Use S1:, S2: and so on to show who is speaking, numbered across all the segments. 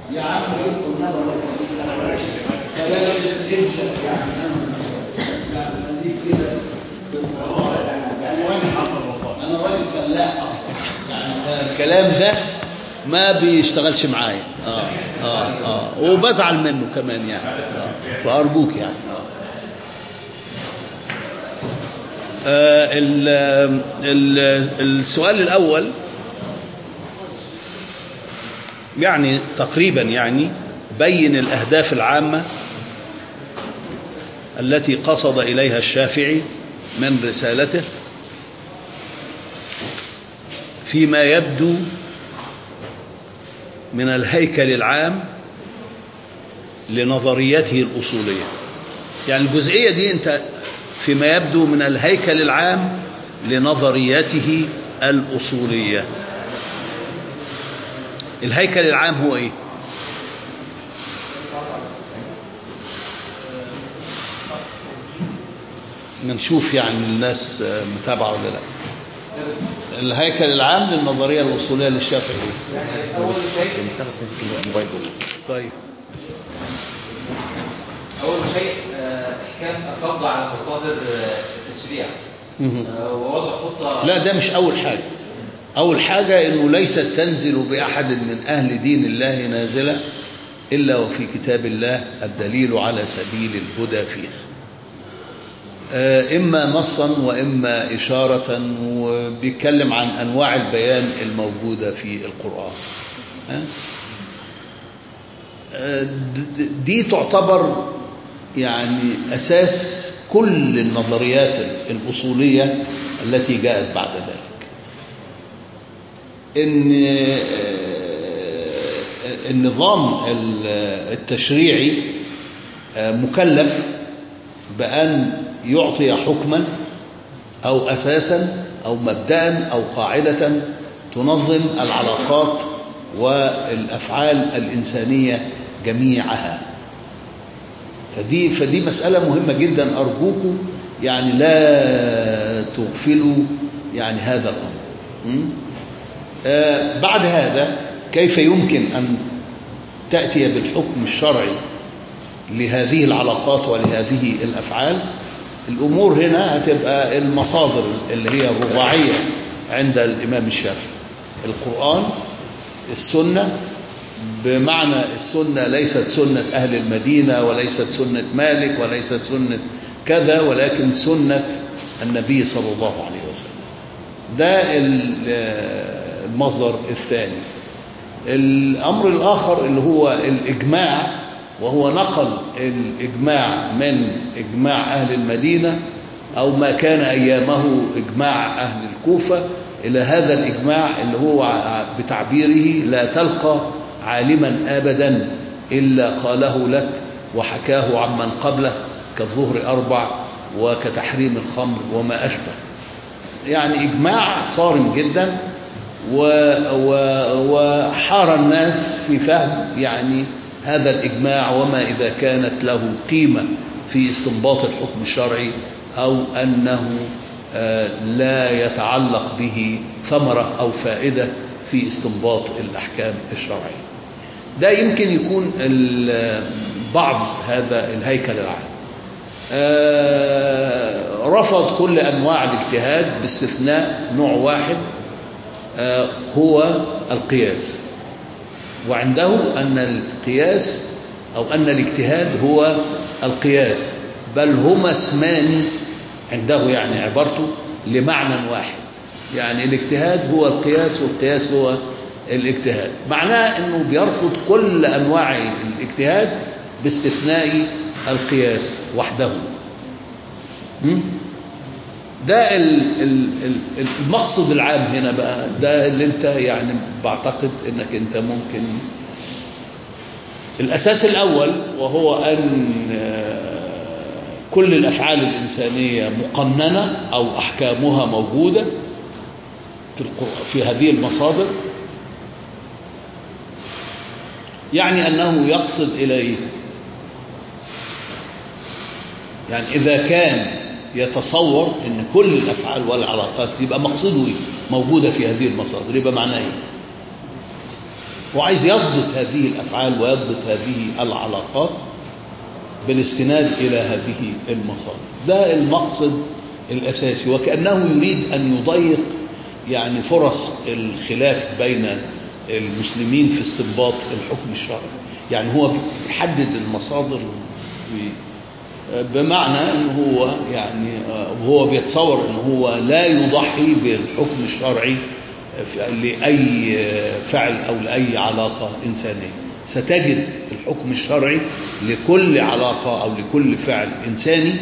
S1: يا عم سيب النبي الله يخليك كلام امشى يعني يعني خليك كده يعني انا راجل فلاح اصلا يعني الكلام ده ما بيشتغلش معايا اه اه اه وبزعل منه كمان يعني آه. فارجوك يعني اه آه ال ال السؤال الأول يعني تقريبا يعني بين الأهداف العامة التي قصد إليها الشافعي من رسالته فيما يبدو من الهيكل العام لنظريته الأصولية يعني الجزئية دي أنت فيما يبدو من الهيكل العام لنظريته الأصولية الهيكل العام هو إيه؟ نشوف يعني الناس متابعة ولا لا الهيكل العام للنظرية الأصولية للشافعي
S2: أول شيء
S1: طيب
S2: أول شيء آه، إحكام الفرض على مصادر آه، التشريع
S1: مهم.
S2: آه، ووضع خطة
S1: لا ده مش أول حاجة أول حاجة إنه ليست تنزل بأحد من أهل دين الله نازلة إلا وفي كتاب الله الدليل على سبيل الهدى فيها آه، إما نصا وإما إشارة وبيتكلم عن أنواع البيان الموجودة في القرآن ها؟ آه، د- د- دي تعتبر يعني أساس كل النظريات الأصولية التي جاءت بعد ذلك ان آه، النظام ال- التشريعي آه، مكلف بأن يعطي حكما أو أساسا أو مبدأ أو قاعدة تنظم العلاقات والأفعال الإنسانية جميعها فدي فدي مسألة مهمة جدا أرجوكم يعني لا تغفلوا يعني هذا الأمر م? آه بعد هذا كيف يمكن أن تأتي بالحكم الشرعي لهذه العلاقات ولهذه الأفعال الأمور هنا هتبقى المصادر اللي هي الرباعية عند الإمام الشافعي القرآن السنة بمعنى السنة ليست سنة أهل المدينة وليست سنة مالك وليست سنة كذا ولكن سنة النبي صلى الله عليه وسلم ده ال- المصدر الثاني الأمر الآخر اللي هو الإجماع وهو نقل الإجماع من إجماع أهل المدينة أو ما كان أيامه إجماع أهل الكوفة إلى هذا الإجماع اللي هو ع- بتعبيره لا تلقى عالما أبدا إلا قاله لك وحكاه عمن قبله كالظهر أربع وكتحريم الخمر وما أشبه يعني إجماع صارم جدا و و وحار الناس في فهم يعني هذا الإجماع وما إذا كانت له قيمة في استنباط الحكم الشرعي أو أنه آه، لا يتعلق به ثمرة أو فائدة في استنباط الأحكام الشرعية ده يمكن يكون ال- بعض هذا الهيكل العام آه، رفض كل أنواع الاجتهاد باستثناء نوع واحد آه، هو القياس وعنده أن القياس أو أن الاجتهاد هو القياس بل هما اسمان عنده يعني عبارته لمعنى واحد يعني الاجتهاد هو القياس والقياس هو الاجتهاد معناه أنه بيرفض كل أنواع الاجتهاد باستثناء القياس وحده م? ده ال- ال- ال- المقصد العام هنا بقى ده اللي انت يعني بعتقد انك انت ممكن الاساس الاول وهو ان آه، كل الافعال الانسانيه مقننه او احكامها موجوده في القرآن في هذه المصادر يعني انه يقصد الى ايه يعني إذا كان يتصور أن كل الأفعال والعلاقات يبقى مقصده إيه؟ موجودة في هذه المصادر يبقى معناه إيه؟ هو عايز يضبط هذه الأفعال ويضبط هذه العلاقات بالاستناد إلى هذه المصادر ده المقصد الأساسي وكأنه يريد أن يضيق يعني فرص الخلاف بين المسلمين في استنباط الحكم الشرعي يعني هو بيحدد المصادر بمعنى ان هو يعني هو بيتصور ان هو لا يضحي بالحكم الشرعي لاي فعل او لاي علاقه انسانيه ستجد الحكم الشرعي لكل علاقه او لكل فعل انساني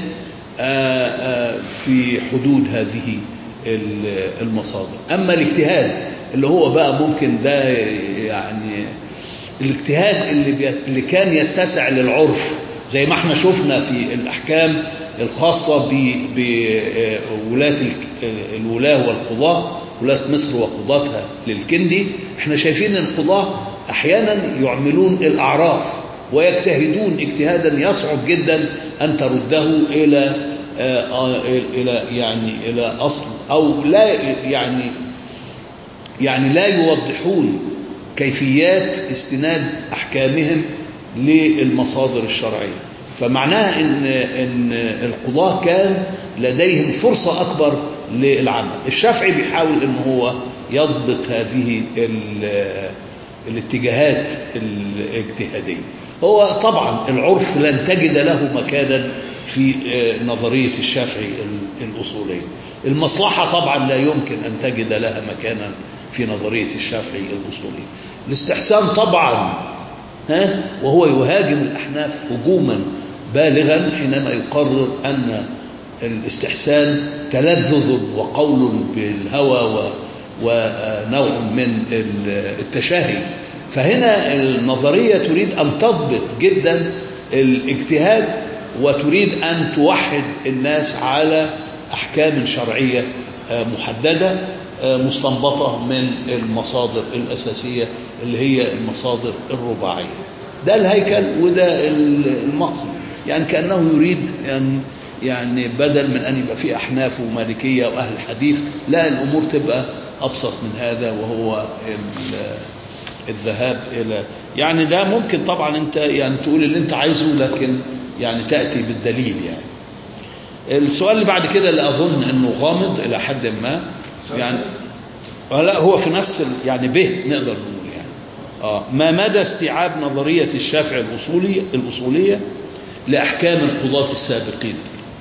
S1: في حدود هذه المصادر اما الاجتهاد اللي هو بقى ممكن ده يعني الاجتهاد اللي, بي... اللي كان يتسع للعرف زي ما احنا شفنا في الأحكام الخاصة بولاة الولاة والقضاة ولاة مصر وقضاتها للكندي احنا شايفين ان القضاة احيانا يعملون الأعراف ويجتهدون اجتهادا يصعب جدا أن ترده إلى إلى يعني إلى أصل أو لا يعني يعني لا يوضحون كيفيات استناد أحكامهم للمصادر الشرعية فمعناها إن, إن القضاة كان لديهم فرصة أكبر للعمل الشافعي بيحاول إن هو يضبط هذه الاتجاهات الاجتهادية هو طبعا العرف لن تجد له مكانا في نظرية الشافعي الأصولية المصلحة طبعا لا يمكن أن تجد لها مكانا في نظرية الشافعي الأصولية الاستحسان طبعا ها وهو يهاجم الأحناف هجوما بالغا حينما يقرر أن الاستحسان تلذذ وقول بالهوى ونوع من التشاهي فهنا النظرية تريد أن تضبط جدا الاجتهاد وتريد أن توحد الناس على أحكام شرعية محددة مستنبطة من المصادر الأساسية اللي هي المصادر الرباعية ده الهيكل وده المقصد يعني كأنه يريد أن يعني بدل من أن يبقى في أحناف ومالكية وأهل الحديث لا الأمور تبقى أبسط من هذا وهو الذهاب إلى يعني ده ممكن طبعا أنت يعني تقول اللي أنت عايزه لكن يعني تأتي بالدليل يعني السؤال اللي بعد كده اللي أظن أنه غامض إلى حد ما يعني لا هو في نفس يعني به نقدر نقول يعني آه ما مدى استيعاب نظرية الشافعي الأصولية الأصولية لأحكام القضاة السابقين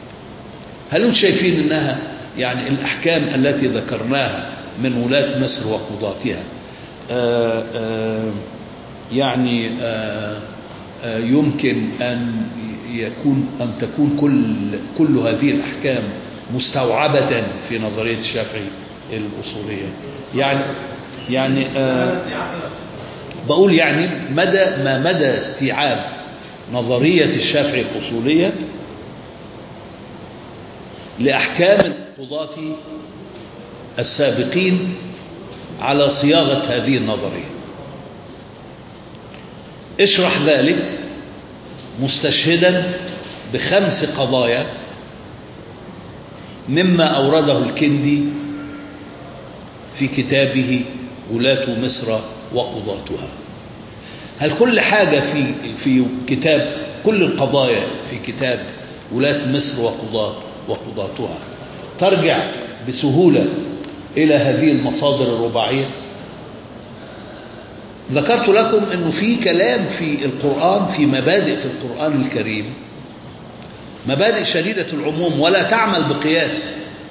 S1: هل أنتم شايفين أنها يعني الأحكام التي ذكرناها من ولاة مصر وقضاتها آآ آآ يعني آآ يمكن أن يكون أن تكون كل كل هذه الأحكام مستوعبة في نظرية الشافعي الأصولية يعني يعني آه بقول يعني مدى ما مدى استيعاب نظرية الشافعي الأصولية لأحكام القضاة السابقين على صياغة هذه النظرية اشرح ذلك مستشهدا بخمس قضايا مما أورده الكندي في كتابه ولاة مصر وقضاتها هل كل حاجة في في كتاب كل القضايا في كتاب ولاة مصر وقضاة وقضاتها ترجع بسهولة إلى هذه المصادر الرباعية ذكرت لكم أنه في كلام في القرآن في مبادئ في القرآن الكريم مبادئ شديدة العموم ولا تعمل بقياس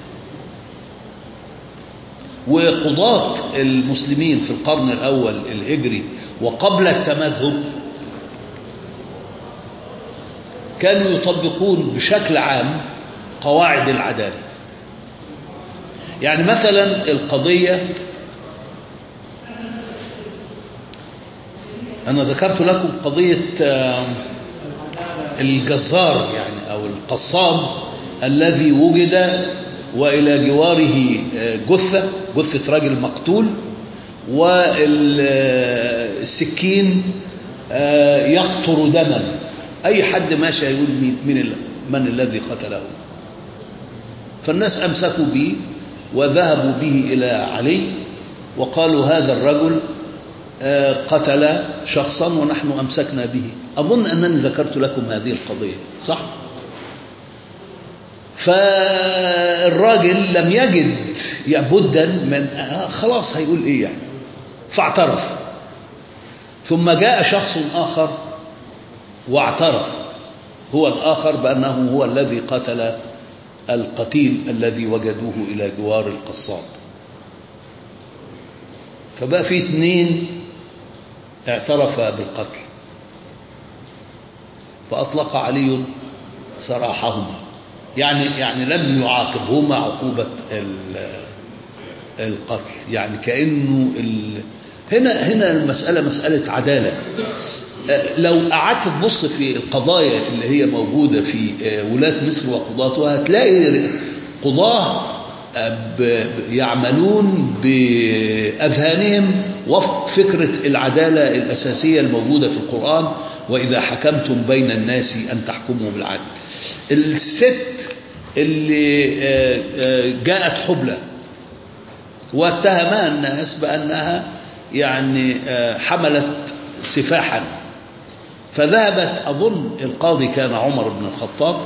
S1: وقضاة المسلمين في القرن الأول الهجري وقبل التمذهب كانوا يطبقون بشكل عام قواعد العدالة يعني مثلا القضية أنا ذكرت لكم قضية الجزار يعني أو القصاب الذي وجد وإلى جواره جثة جثة راجل مقتول والسكين يقطر دما أي حد ماشي يقول من, من الذي قتله فالناس أمسكوا به وذهبوا به إلى علي وقالوا هذا الرجل آه، قتل شخصا ونحن أمسكنا به أظن أنني ذكرت لكم هذه القضية صح؟ فالراجل لم يجد يعني بدا من آه خلاص هيقول ايه يعني فاعترف ثم جاء شخص اخر واعترف هو الاخر بانه هو الذي قتل القتيل الذي وجدوه الى جوار القصاب فبقى في اثنين اعترفا بالقتل فاطلق علي سراحهما يعني يعني لم يعاقبهما عقوبة القتل يعني كأنه ال... هنا هنا المسألة مسألة عدالة لو قعدت تبص في القضايا اللي هي موجودة في ولاة مصر وقضاتها هتلاقي قضاة يعملون بأذهانهم وفق فكرة العدالة الأساسية الموجودة في القرآن وإذا حكمتم بين الناس أن تحكموا بالعدل الست اللي جاءت حبلى واتهمها الناس بأنها يعني حملت سفاحا فذهبت أظن القاضي كان عمر بن الخطاب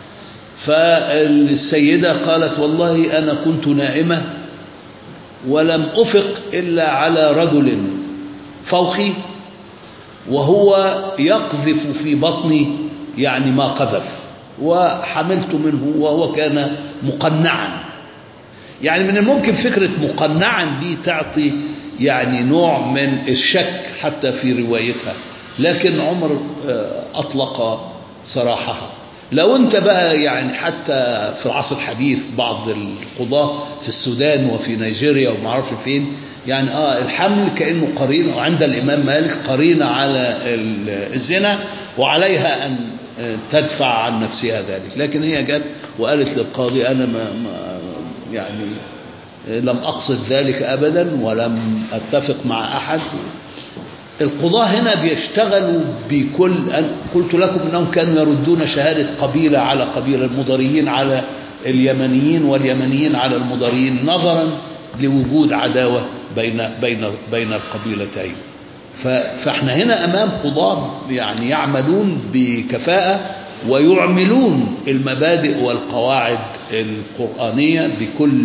S1: فالسيدة قالت والله أنا كنت نائمة ولم أفق إلا على رجل فوقي وهو يقذف في بطني يعني ما قذف وحملت منه وهو كان مقنعا يعني من الممكن فكرة مقنعا دي تعطي يعني نوع من الشك حتى في روايتها لكن عمر أطلق سراحها لو انت بقى يعني حتى في العصر الحديث بعض القضاة في السودان وفي نيجيريا وما اعرفش فين يعني اه الحمل كانه قرينه وعند الامام مالك قرينه على الزنا وعليها ان تدفع عن نفسها ذلك لكن هي جت وقالت للقاضي انا ما, ما يعني لم اقصد ذلك ابدا ولم اتفق مع احد القضاة هنا بيشتغلوا بكل أنا قلت لكم أنهم كانوا يردون شهادة قبيلة على قبيلة المضريين على اليمنيين واليمنيين على المضريين نظرا لوجود عداوة بين بين بين القبيلتين فاحنا هنا أمام قضاة يعني يعملون بكفاءة ويعملون المبادئ والقواعد القرآنية بكل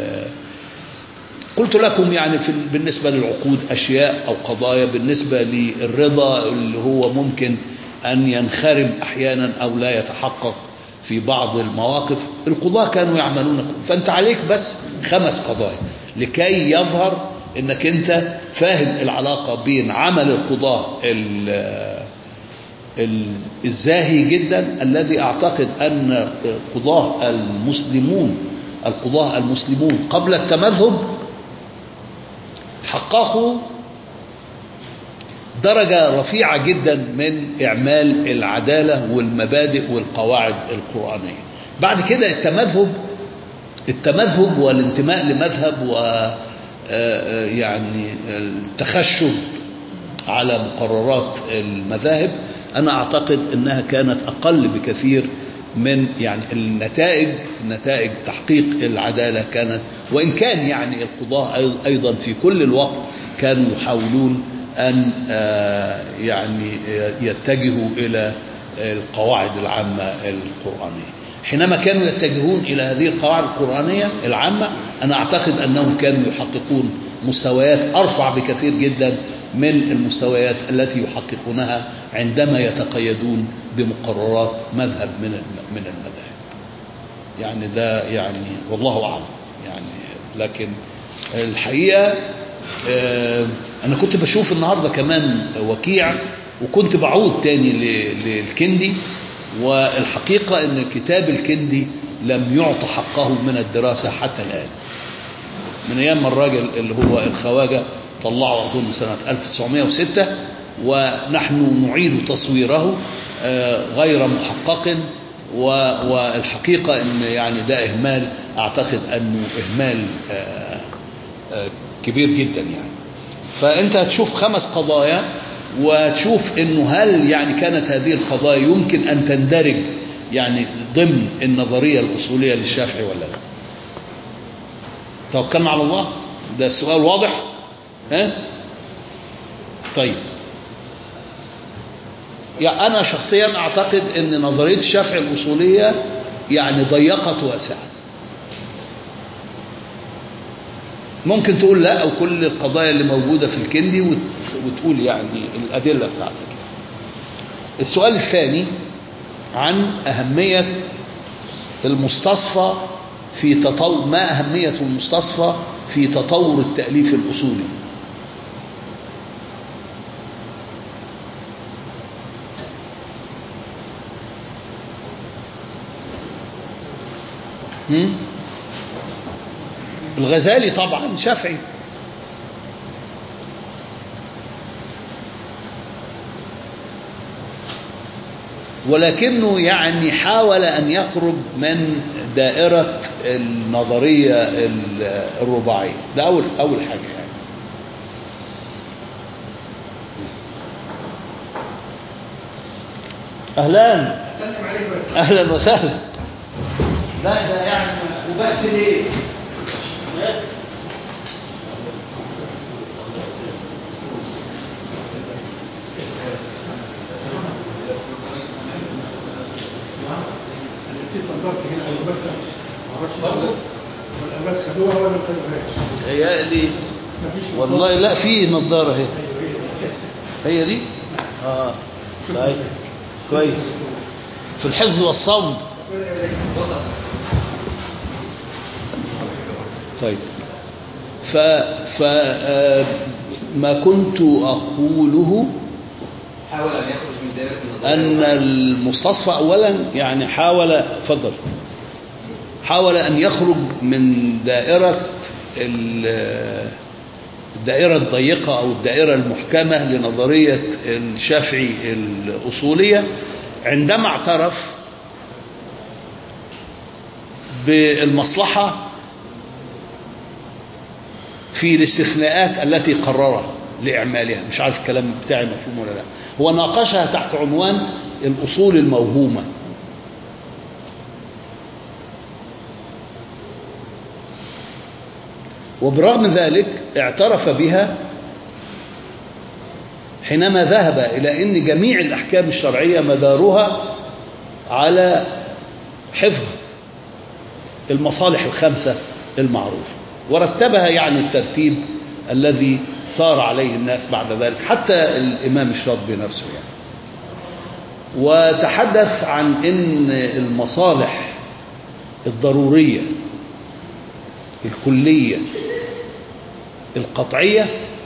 S1: قلت لكم يعني في بالنسبة للعقود أشياء أو قضايا بالنسبة للرضا اللي هو ممكن أن ينخرم أحيانا أو لا يتحقق في بعض المواقف القضاة كانوا يعملون فأنت عليك بس خمس قضايا لكي يظهر أنك أنت فاهم العلاقة بين عمل القضاة الزاهي جدا الذي أعتقد أن القضاة المسلمون القضاة المسلمون قبل التمذهب حققوا درجة رفيعة جدا من إعمال العدالة والمبادئ والقواعد القرآنية بعد كده التمذهب التمذهب والانتماء لمذهب و يعني التخشب على مقررات المذاهب أنا أعتقد أنها كانت أقل بكثير من يعني النتائج نتائج تحقيق العدالة كانت وإن كان يعني القضاة أيضا في كل الوقت كانوا يحاولون أن يعني يتجهوا إلى القواعد العامة القرآنية حينما كانوا يتجهون إلى هذه القواعد القرآنية العامة أنا أعتقد أنهم كانوا يحققون مستويات أرفع بكثير جدا من المستويات التي يحققونها عندما يتقيدون بمقررات مذهب من من المذاهب يعني ده يعني والله أعلم يعني لكن الحقيقة أنا كنت بشوف النهاردة كمان وكيع وكنت بعود تاني للكندي والحقيقة أن كتاب الكندي لم يعط حقه من الدراسة حتى الآن من أيام الراجل اللي هو الخواجة طلعه أظن سنة 1906 ونحن نعيد تصويره غير محقق والحقيقة أن يعني ده إهمال أعتقد أنه إهمال كبير جدا يعني فأنت هتشوف خمس قضايا وتشوف أنه هل يعني كانت هذه القضايا يمكن أن تندرج يعني ضمن النظرية الأصولية للشافعي ولا لا توكلنا على الله ده السؤال واضح ها طيب يعني أنا شخصيا أعتقد أن نظرية الشافعي الأصولية يعني ضيقت واسعة ممكن تقول لا أو كل القضايا اللي موجودة في الكندي وت- وتقول يعني الأدلة بتاعتك السؤال الثاني عن أهمية المستصفى في تطور ما أهمية المستصفى في تطور التأليف الأصولي هم؟ الغزالي طبعا شافعي ولكنه يعني حاول أن يخرج من دائرة النظرية ال- الرباعية ده أول أول حاجة يعني أهلا
S3: استلم عليك بس
S1: أهلا وسهلا لا ده يعني وبأس ليه
S3: انا نسيت نظرت هنا على المكتب ما اعرفش برضه والابات خدوها ولا ما خدوهاش
S1: هيقلي
S3: مفيش
S1: والله لا في نظارة اهي
S3: ايوه هي
S1: هي دي اه طيب كويس في الحفظ والصوم طيب ف ف آه، ما كنت أقوله
S2: حاول ان يخرج من دائره النظريه
S1: أن المستصفى أولا يعني حاول فضل حاول أن يخرج من دائرة ال- الدائرة الضيقة أو الدائرة المحكمة لنظرية الشافعي الأصولية عندما اعترف بالمصلحة في الاستثناءات التي قررها لإعمالها مش عارف الكلام بتاعي مفهوم ولا لا هو ناقشها تحت عنوان الأصول الموهومة وبرغم ذلك اعترف بها حينما ذهب إلى أن جميع الأحكام الشرعية مدارها على حفظ المصالح الخمسة المعروفة ورتبها يعني الترتيب الذي صار عليه الناس بعد ذلك حتى الإمام الشاطبي نفسه يعني وتحدث عن أن المصالح الضرورية الكلية القطعية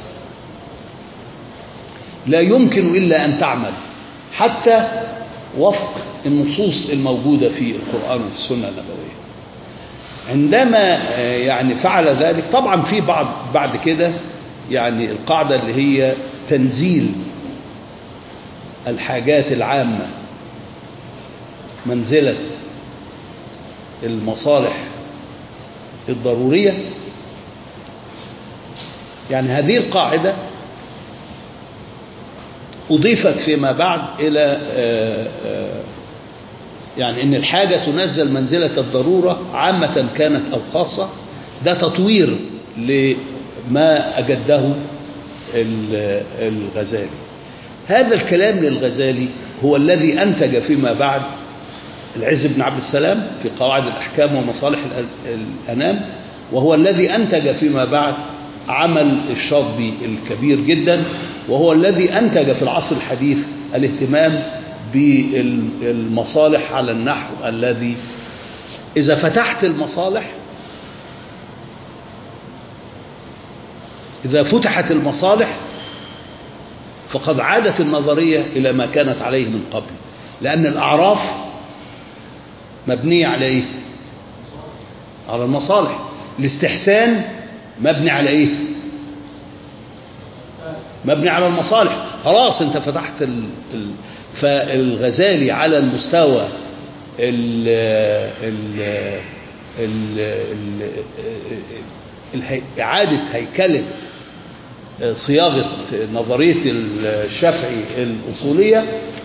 S1: لا يمكن إلا أن تعمل حتى وفق النصوص الموجودة في القرآن وفي السنة النبوية عندما آه، يعني فعل ذلك طبعا في بعض بعد كده يعني القاعدة اللي هي تنزيل الحاجات العامة منزلة المصالح الضرورية يعني هذه القاعدة أضيفت فيما بعد إلى آه، آه، يعني إن الحاجة تنزل منزلة الضرورة عامة كانت أو خاصة ده تطوير لما أجده ال- الغزالي هذا الكلام للغزالي هو الذي أنتج فيما بعد العز بن عبد السلام في قواعد الأحكام ومصالح الأ- الأنام وهو الذي أنتج فيما بعد عمل الشاطبي الكبير جدا وهو الذي أنتج في العصر الحديث الاهتمام بالمصالح على النحو الذي إذا فتحت المصالح إذا فتحت المصالح فقد عادت النظرية إلى ما كانت عليه من قبل لأن الأعراف مبنية على إيه؟ على المصالح الاستحسان مبني على إيه؟ مبني على المصالح خلاص انت فتحت ال... ال... فالغزالي على المستوى ال... ال... ال... ال... الهي... إعادة هيكلة صياغة نظرية الشافعي الأصولية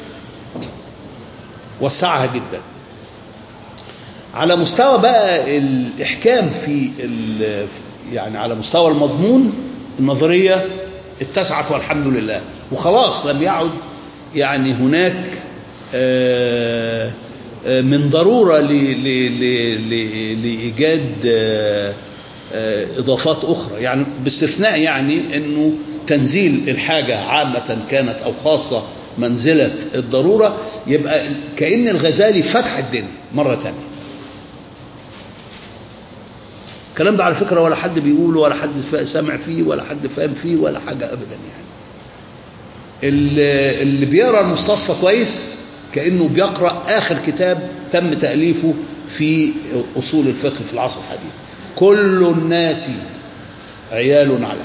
S1: وسعها جدا على مستوى بقى الإحكام في ال... يعني على مستوى المضمون النظرية اتسعت والحمد لله وخلاص لم يعد يعني هناك آه، آه، من ضرورة ل- ل- ل- ل- لإيجاد آه، آه، إضافات أخرى يعني باستثناء يعني أنه تنزيل الحاجة عامة كانت أو خاصة منزلة الضرورة يبقى كأن الغزالي فتح الدنيا مرة تانية الكلام ده على فكرة ولا حد بيقوله ولا حد فا- سامع فيه ولا حد فاهم فيه ولا حاجة أبدا يعني اللي اللي بيقرا المستصفى كويس كانه بيقرا اخر كتاب تم تاليفه في اصول الفقه في العصر الحديث كل الناس عيال على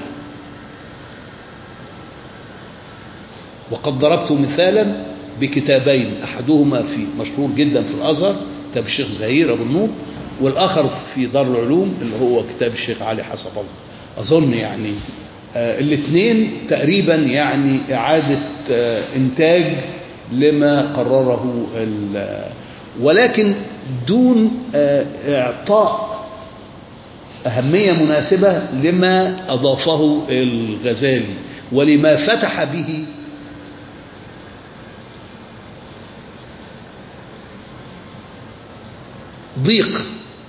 S1: وقد ضربت مثالا بكتابين احدهما في مشهور جدا في الازهر كتاب الشيخ زهير ابو النور والاخر في دار العلوم اللي هو كتاب الشيخ علي حسب الله اظن يعني آه الاثنين تقريبا يعني اعاده آه انتاج لما قرره ال- ولكن دون آه اعطاء أهمية مناسبة لما أضافه الغزالي ولما فتح به ضيق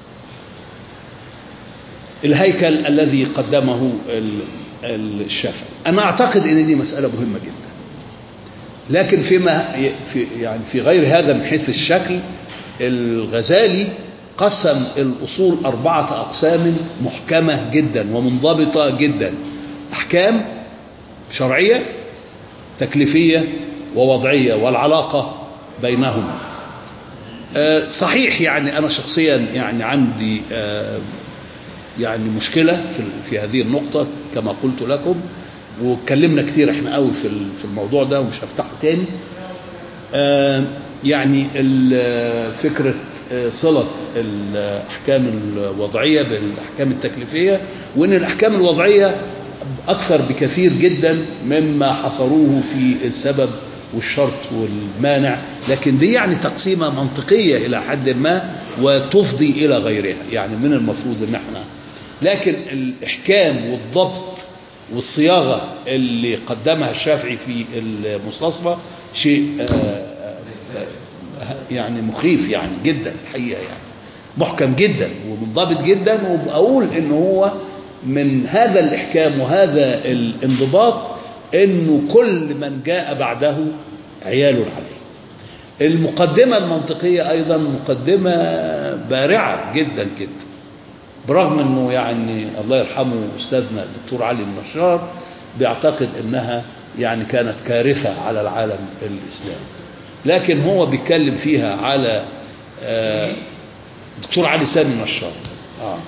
S1: الهيكل الذي قدمه ال- الشافعي أنا أعتقد أن دي مسألة مهمة جدا لكن فيما ي- في يعني في غير هذا من حيث الشكل الغزالي قسم الأصول أربعة أقسام محكمة جدا ومنضبطة جدا أحكام شرعية تكليفية ووضعية والعلاقة بينهما آه، صحيح يعني أنا شخصيا يعني عندي آه، يعني مشكلة في في هذه النقطة كما قلت لكم واتكلمنا كتير احنا قوي في ال- في الموضوع ده ومش هفتحه تاني آه، يعني ال- فكرة آه، صلة الأحكام الوضعية بالأحكام التكليفية وإن الأحكام الوضعية أكثر بكثير جدا مما حصروه في السبب والشرط والمانع لكن دي يعني تقسيمة منطقية إلى حد ما وتفضي إلى غيرها يعني من المفروض إن احنا لكن الإحكام والضبط والصياغة اللي قدمها الشافعي في المستصفى شيء آه، آه، يعني مخيف يعني جدا الحقيقة يعني محكم جدا ومنضبط جدا وبقول ان هو من هذا الإحكام وهذا الانضباط انه كل من جاء بعده عيال عليه المقدمة المنطقية أيضا مقدمة بارعة جدا جدا برغم انه يعني الله يرحمه استاذنا الدكتور علي النشار بيعتقد انها يعني كانت كارثه على العالم الاسلامي لكن هو بيتكلم فيها على آه، دكتور علي سامي النشار آه.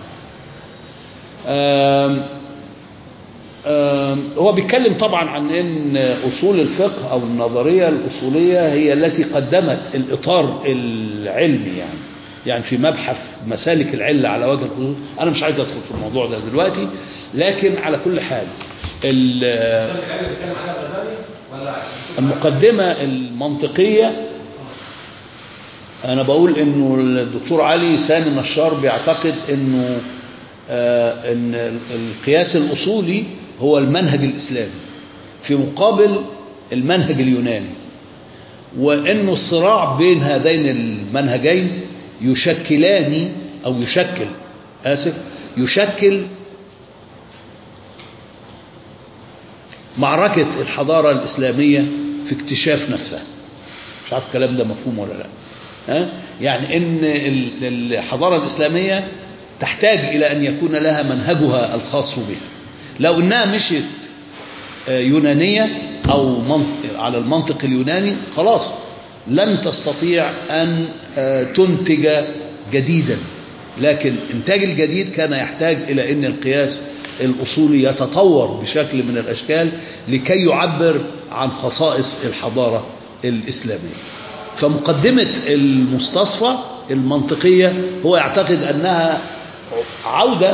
S1: آم، آم، هو بيتكلم طبعا عن ان اصول الفقه او النظريه الاصوليه هي التي قدمت الاطار العلمي يعني يعني في مبحث مسالك العله على وجه الخصوص انا مش عايز ادخل في الموضوع ده دلوقتي لكن على كل حال ال- المقدمه المنطقيه انا بقول انه الدكتور علي سامي النشار بيعتقد انه آه، ان القياس الاصولي هو المنهج الاسلامي في مقابل المنهج اليوناني وانه الصراع بين هذين المنهجين يشكلان او يشكل اسف يشكل معركه الحضاره الاسلاميه في اكتشاف نفسها مش عارف الكلام ده مفهوم ولا لا ها؟ يعني ان ال- الحضاره الاسلاميه تحتاج الى ان يكون لها منهجها الخاص بها لو انها مشيت آه، يونانيه او منطق على المنطق اليوناني خلاص لن تستطيع ان آه، تنتج جديدا لكن انتاج الجديد كان يحتاج الى ان القياس الاصولي يتطور بشكل من الاشكال لكي يعبر عن خصائص الحضاره الاسلاميه فمقدمه المستصفى المنطقيه هو يعتقد انها عوده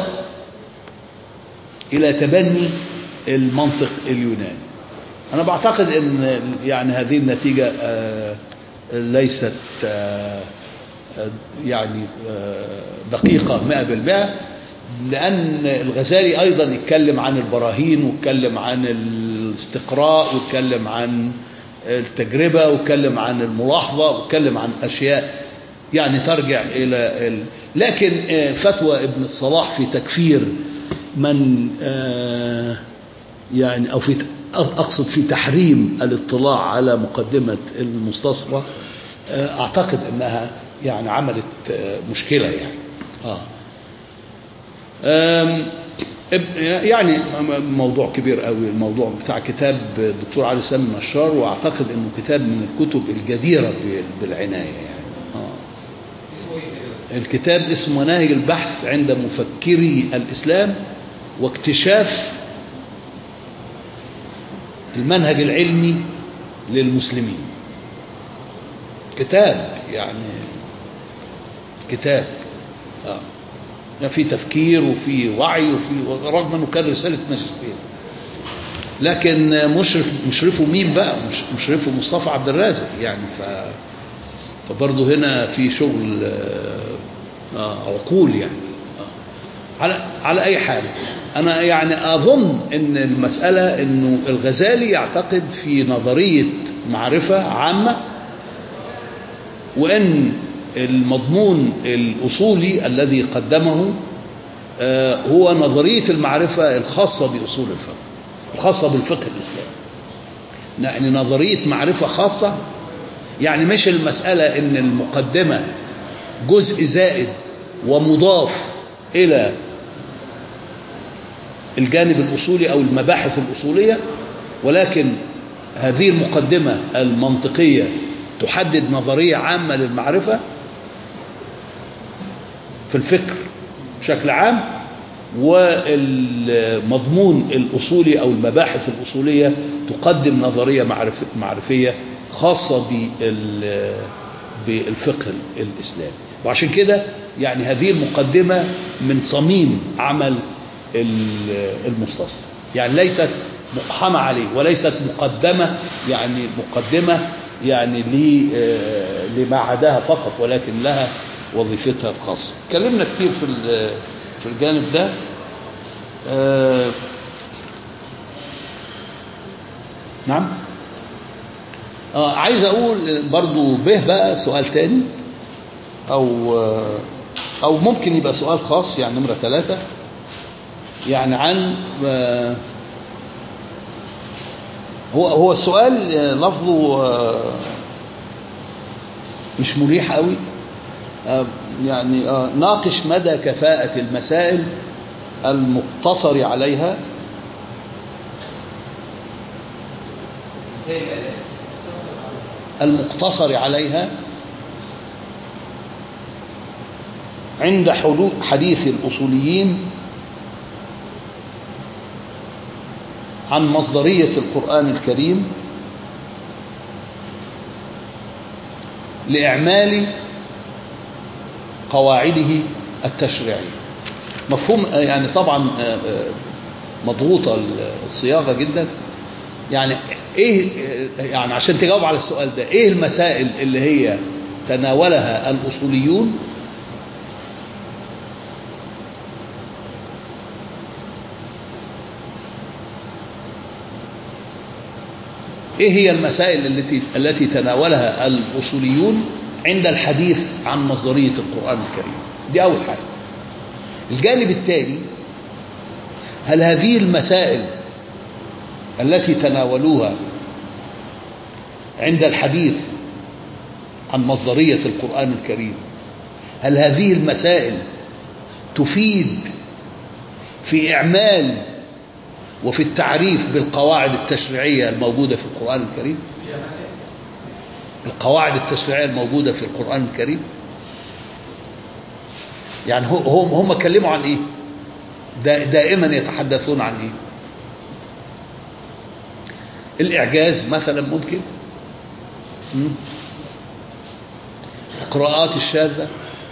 S1: الى تبني المنطق اليوناني انا بعتقد ان يعني هذه النتيجه آه، ليست آه، آه، يعني آه، دقيقه 100% لان الغزالي ايضا يتكلم عن البراهين واتكلم عن الاستقراء واتكلم عن التجربة واتكلم عن الملاحظة واتكلم عن أشياء يعني ترجع إلى ال... لكن آه، فتوى ابن الصلاح في تكفير من آه، يعني أو في ت- أقصد في تحريم الاطلاع على مقدمة المستصفى آه، أعتقد أنها يعني عملت آه، مشكلة يعني آه. آم، اب- يعني م- موضوع كبير قوي الموضوع بتاع كتاب الدكتور علي سامي النشار واعتقد انه كتاب من الكتب الجديره ب- بالعنايه يعني آه.
S2: اسمه ايه كده؟
S1: الكتاب اسمه مناهج البحث عند مفكري الاسلام واكتشاف المنهج العلمي للمسلمين كتاب يعني كتاب اه يعني في تفكير وفي وعي وفي رغم انه كان رساله ماجستير لكن مشرف مشرفه مين بقى مش مشرفه مصطفى عبد الرازق يعني ف فبرضه هنا في شغل آه، آه، عقول يعني آه. على على اي حال انا يعني اظن ان المساله انه الغزالي يعتقد في نظريه معرفه عامه وان المضمون الاصولي الذي قدمه آه، هو نظريه المعرفه الخاصه باصول الفقه الخاصه بالفقه الاسلامي يعني نظريه معرفه خاصه يعني مش المساله ان المقدمه جزء زائد ومضاف الى الجانب الاصولي او المباحث الاصوليه ولكن هذه المقدمه المنطقيه تحدد نظريه عامه للمعرفه في الفكر بشكل عام والمضمون الاصولي او المباحث الاصوليه تقدم نظريه معرف معرفيه خاصه بال بالفقه الاسلامي وعشان كده يعني هذه المقدمه من صميم عمل ال- المستصفى يعني ليست مقحمه عليه وليست مقدمه يعني مقدمه يعني ل- آه، لما عداها فقط ولكن لها وظيفتها الخاصه اتكلمنا كتير في ال- في الجانب ده آه، نعم آه عايز اقول برضو به بقى سؤال تاني او آه، او ممكن يبقى سؤال خاص يعني نمرة ثلاثة يعني عن آه، هو هو السؤال آه، لفظه آه، مش مريح قوي آه، يعني آه، ناقش مدى كفاءة المسائل المقتصر عليها
S2: زي الآلات
S1: المقتصر عليها عند حلول حديث الأصوليين عن مصدرية القرآن الكريم لإعمال قواعده التشريعية مفهوم آه، يعني طبعا آه، آه، مضغوطة الصياغة جدا يعني ايه يعني عشان تجاوب على السؤال ده ايه المسائل اللي هي تناولها الاصوليون ايه هي المسائل التي التي تناولها الاصوليون عند الحديث عن مصدريه القران الكريم دي اول حاجه الجانب الثاني هل هذه المسائل التي تناولوها عند الحديث عن مصدرية القرآن الكريم هل هذه المسائل تفيد في إعمال وفي التعريف بالقواعد التشريعية الموجودة في القرآن الكريم القواعد التشريعية الموجودة في القرآن الكريم يعني هو- هم هم اتكلموا عن ايه دا- دائما يتحدثون عن ايه الإعجاز مثلا ممكن مم. القراءات الشاذة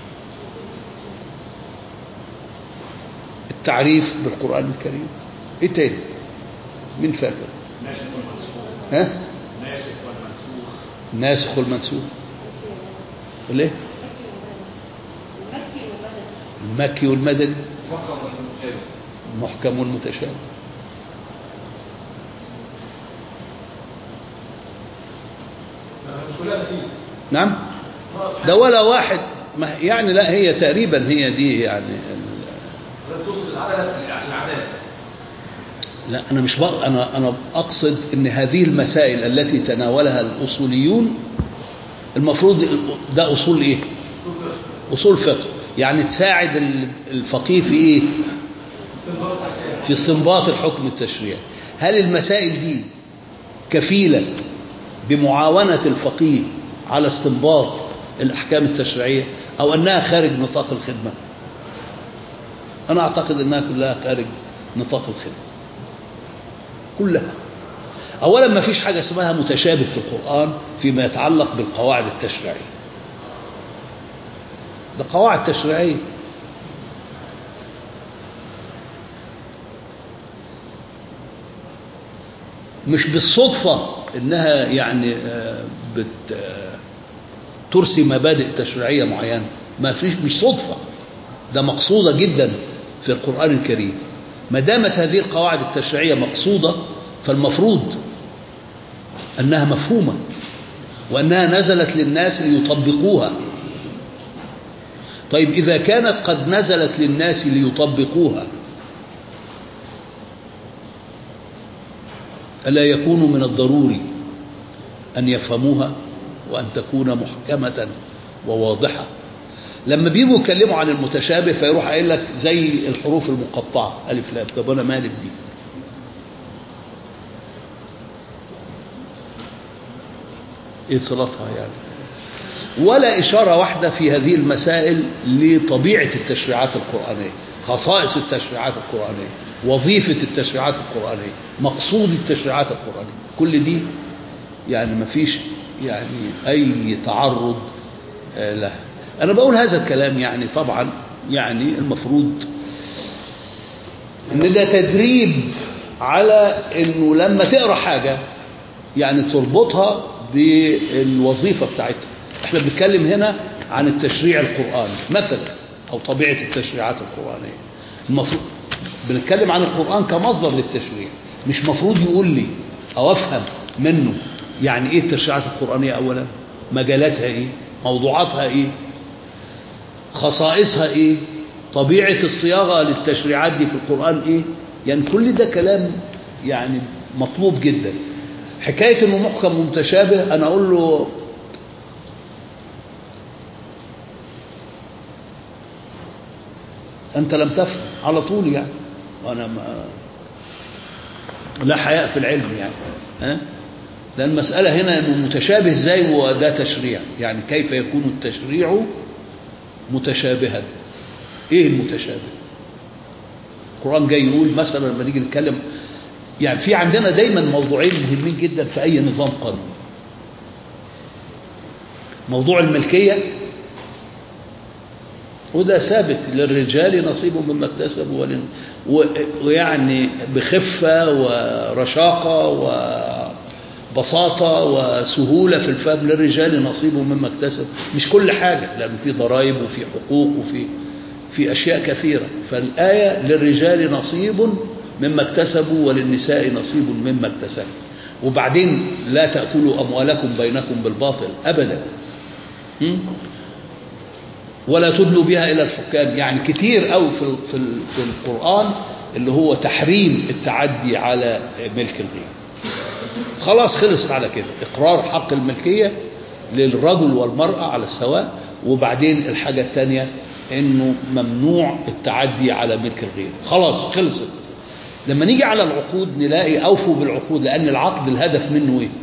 S1: التعريف بالقرآن الكريم ايه تاني مين فاكر
S4: ناسخ والمنسوخ
S1: ها
S4: ناسخ والمنسوخ
S1: الناسخ والمنسوخ ليه
S5: المكي والمدني
S1: المكي والمدني
S2: محكم والمتشابه
S1: المحكم والمتشابه
S3: مش كلها فيه
S1: نعم
S3: ناقص
S1: ده ولا واحد ما يعني لا هي تقريبا هي دي يعني ال-
S3: توصل العدالة العدالة
S1: لا انا مش بق... انا انا اقصد ان هذه المسائل التي تناولها الاصوليون المفروض ال- ده اصول ايه اصول فقه يعني تساعد ال- الفقيه في ايه في استنباط الحكم التشريعي هل المسائل دي كفيله بمعاونه الفقيه على استنباط الاحكام التشريعيه او انها خارج نطاق الخدمه انا اعتقد انها كلها خارج نطاق الخدمه كلها اولا ما فيش حاجه اسمها متشابه في القران فيما يتعلق بالقواعد التشريعيه ده قواعد تشريعيه مش بالصدفه انها يعني آه، بت آه، ترسي مبادئ تشريعيه معينه ما فيش مش صدفه ده مقصوده جدا في القران الكريم ما دامت هذه القواعد التشريعيه مقصوده فالمفروض انها مفهومه وانها نزلت للناس ليطبقوها طيب اذا كانت قد نزلت للناس ليطبقوها الا يكون من الضروري ان يفهموها وان تكون محكمه وواضحه لما بيجوا يتكلموا عن المتشابه فيروح قايل لك زي الحروف المقطعه الف لام طب انا مالي بدي ايه صلتها يعني ولا إشارة واحدة في هذه المسائل لطبيعة التشريعات القرآنية خصائص التشريعات القرآنية وظيفة التشريعات القرآنية مقصود التشريعات القرآنية كل دي يعني ما فيش يعني أي تعرض آه، لها أنا بقول هذا الكلام يعني طبعا يعني المفروض ان ده تدريب على انه لما تقرا حاجه يعني تربطها بالوظيفه بتاعتها احنا بنتكلم هنا عن التشريع القراني مثلا او طبيعه التشريعات القرانيه المفروض بنتكلم عن القران كمصدر للتشريع مش مفروض يقول لي او افهم منه يعني ايه التشريعات القرانيه اولا مجالاتها ايه موضوعاتها ايه خصائصها ايه طبيعة الصياغة للتشريعات دي في القرآن ايه يعني كل ده كلام يعني مطلوب جدا حكاية انه محكم ومتشابه انا اقول له انت لم تفهم على طول يعني وانا ما لا حياء في العلم يعني ها لان المسألة هنا انه متشابه ازاي وده تشريع يعني كيف يكون التشريع متشابها ايه المتشابه القرآن جاي يقول مثلا لما نيجي نتكلم يعني في عندنا دايما موضوعين مهمين جدا في اي نظام قانوني موضوع الملكية وده ثابت للرجال نصيب مما اكتسبوا ولن و- ويعني بخفة ورشاقة وبساطة وسهولة في الفهم للرجال نصيب مما اكتسب مش كل حاجة لأنه في ضرائب وفي حقوق وفي في أشياء كثيرة فالآية للرجال نصيب مما اكتسبوا وللنساء نصيب مما اكتسبوا وبعدين لا تأكلوا أموالكم بينكم بالباطل أبدا م? ولا تدلوا بها إلى الحكام يعني كتير قوي في, ال- في, ال- في القرآن اللي هو تحريم التعدي على ملك الغير خلاص خلصت على كده إقرار حق الملكية للرجل والمرأة على السواء وبعدين الحاجة الثانية انه ممنوع التعدي على ملك الغير خلاص خلصت لما نيجي على العقود نلاقي اوفوا بالعقود لان العقد الهدف منه ايه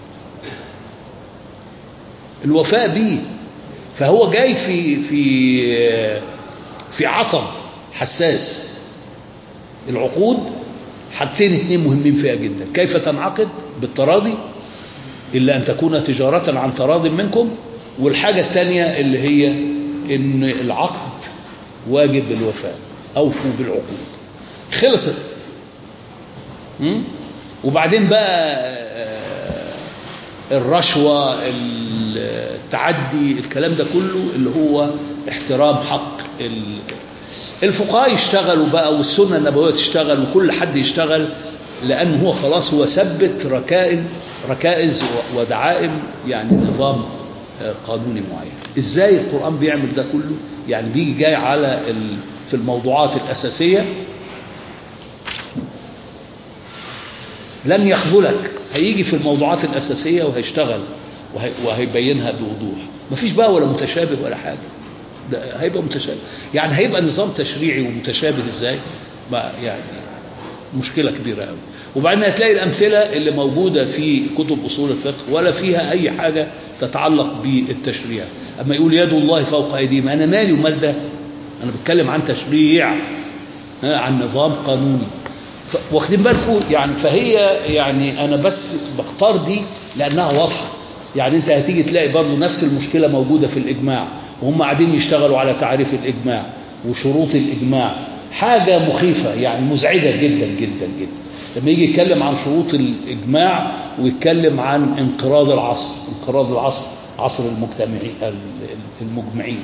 S1: الوفاء به فهو جاي في في في عصب حساس العقود حاجتين اتنين مهمين فيها جدا كيف تنعقد بالتراضي إلا أن تكون تجارة عن تراض منكم والحاجة الثانية اللي هي إن العقد واجب بالوفاء أوفوا بالعقود خلصت م? وبعدين بقى آه، الرشوة التعدي الكلام ده كله اللي هو احترام حق ال- الفقهاء يشتغلوا بقى والسنة النبوية تشتغل وكل حد يشتغل لأن هو خلاص هو ثبت ركائن ركائز و- ودعائم يعني نظام آه، قانوني معين ازاي القرآن بيعمل ده كله يعني بيجي جاي على ال... في الموضوعات الأساسية لن يخذلك هيجي في الموضوعات الأساسية وهيشتغل وهي... وهيبينها بوضوح مفيش بقى ولا متشابه ولا حاجة ده هيبقى متشابه يعني هيبقى نظام تشريعي ومتشابه ازاي ما يعني مشكلة كبيرة قوي وبعدين هتلاقي الأمثلة اللي موجودة في كتب أصول الفقه ولا فيها أي حاجة تتعلق بالتشريع أما يقول يد الله فوق أيديهم أنا مالي ومال ده أنا بتكلم عن تشريع ها، عن نظام قانوني ف- واخدين بالكم يعني فهي يعني أنا بس بختار دي لأنها واضحة يعني أنت هتيجي تلاقي برضه نفس المشكلة موجودة في الإجماع وهم قاعدين يشتغلوا على تعريف الإجماع وشروط الإجماع حاجة مخيفة يعني مزعجة جدا جدا جدا لما يجي يتكلم عن شروط الإجماع ويتكلم عن انقراض العصر انقراض العصر عصر المجتمعين المجمعين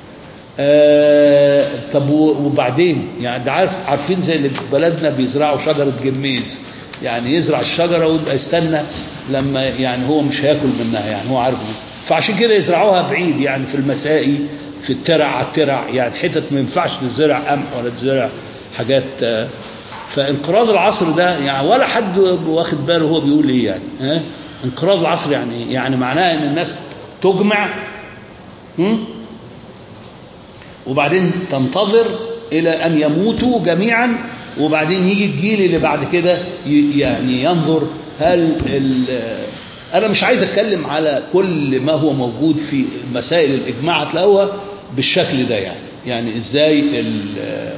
S1: آه طب و- وبعدين يعني ده عارف عارفين زي اللي في بلدنا بيزرعوا شجرة جميز يعني يزرع الشجرة ويبقى يستنى لما يعني هو مش هياكل منها يعني هو عارف فعشان كده يزرعوها بعيد يعني في المسائي في الترع على الترع يعني حتت ما ينفعش تزرع قمح ولا تزرع حاجات آه، فانقراض العصر ده يعني ولا حد واخد باله هو بيقول ايه يعني ها انقراض العصر يعني ايه؟ يعني معناه ان الناس تجمع هم؟ وبعدين تنتظر إلى أن يموتوا جميعا وبعدين يجي الجيل اللي بعد كده ي- يعني ينظر هل ال- أنا مش عايز أتكلم على كل ما هو موجود في مسائل الإجماع هتلاقوها بالشكل ده يعني يعني إزاي ال-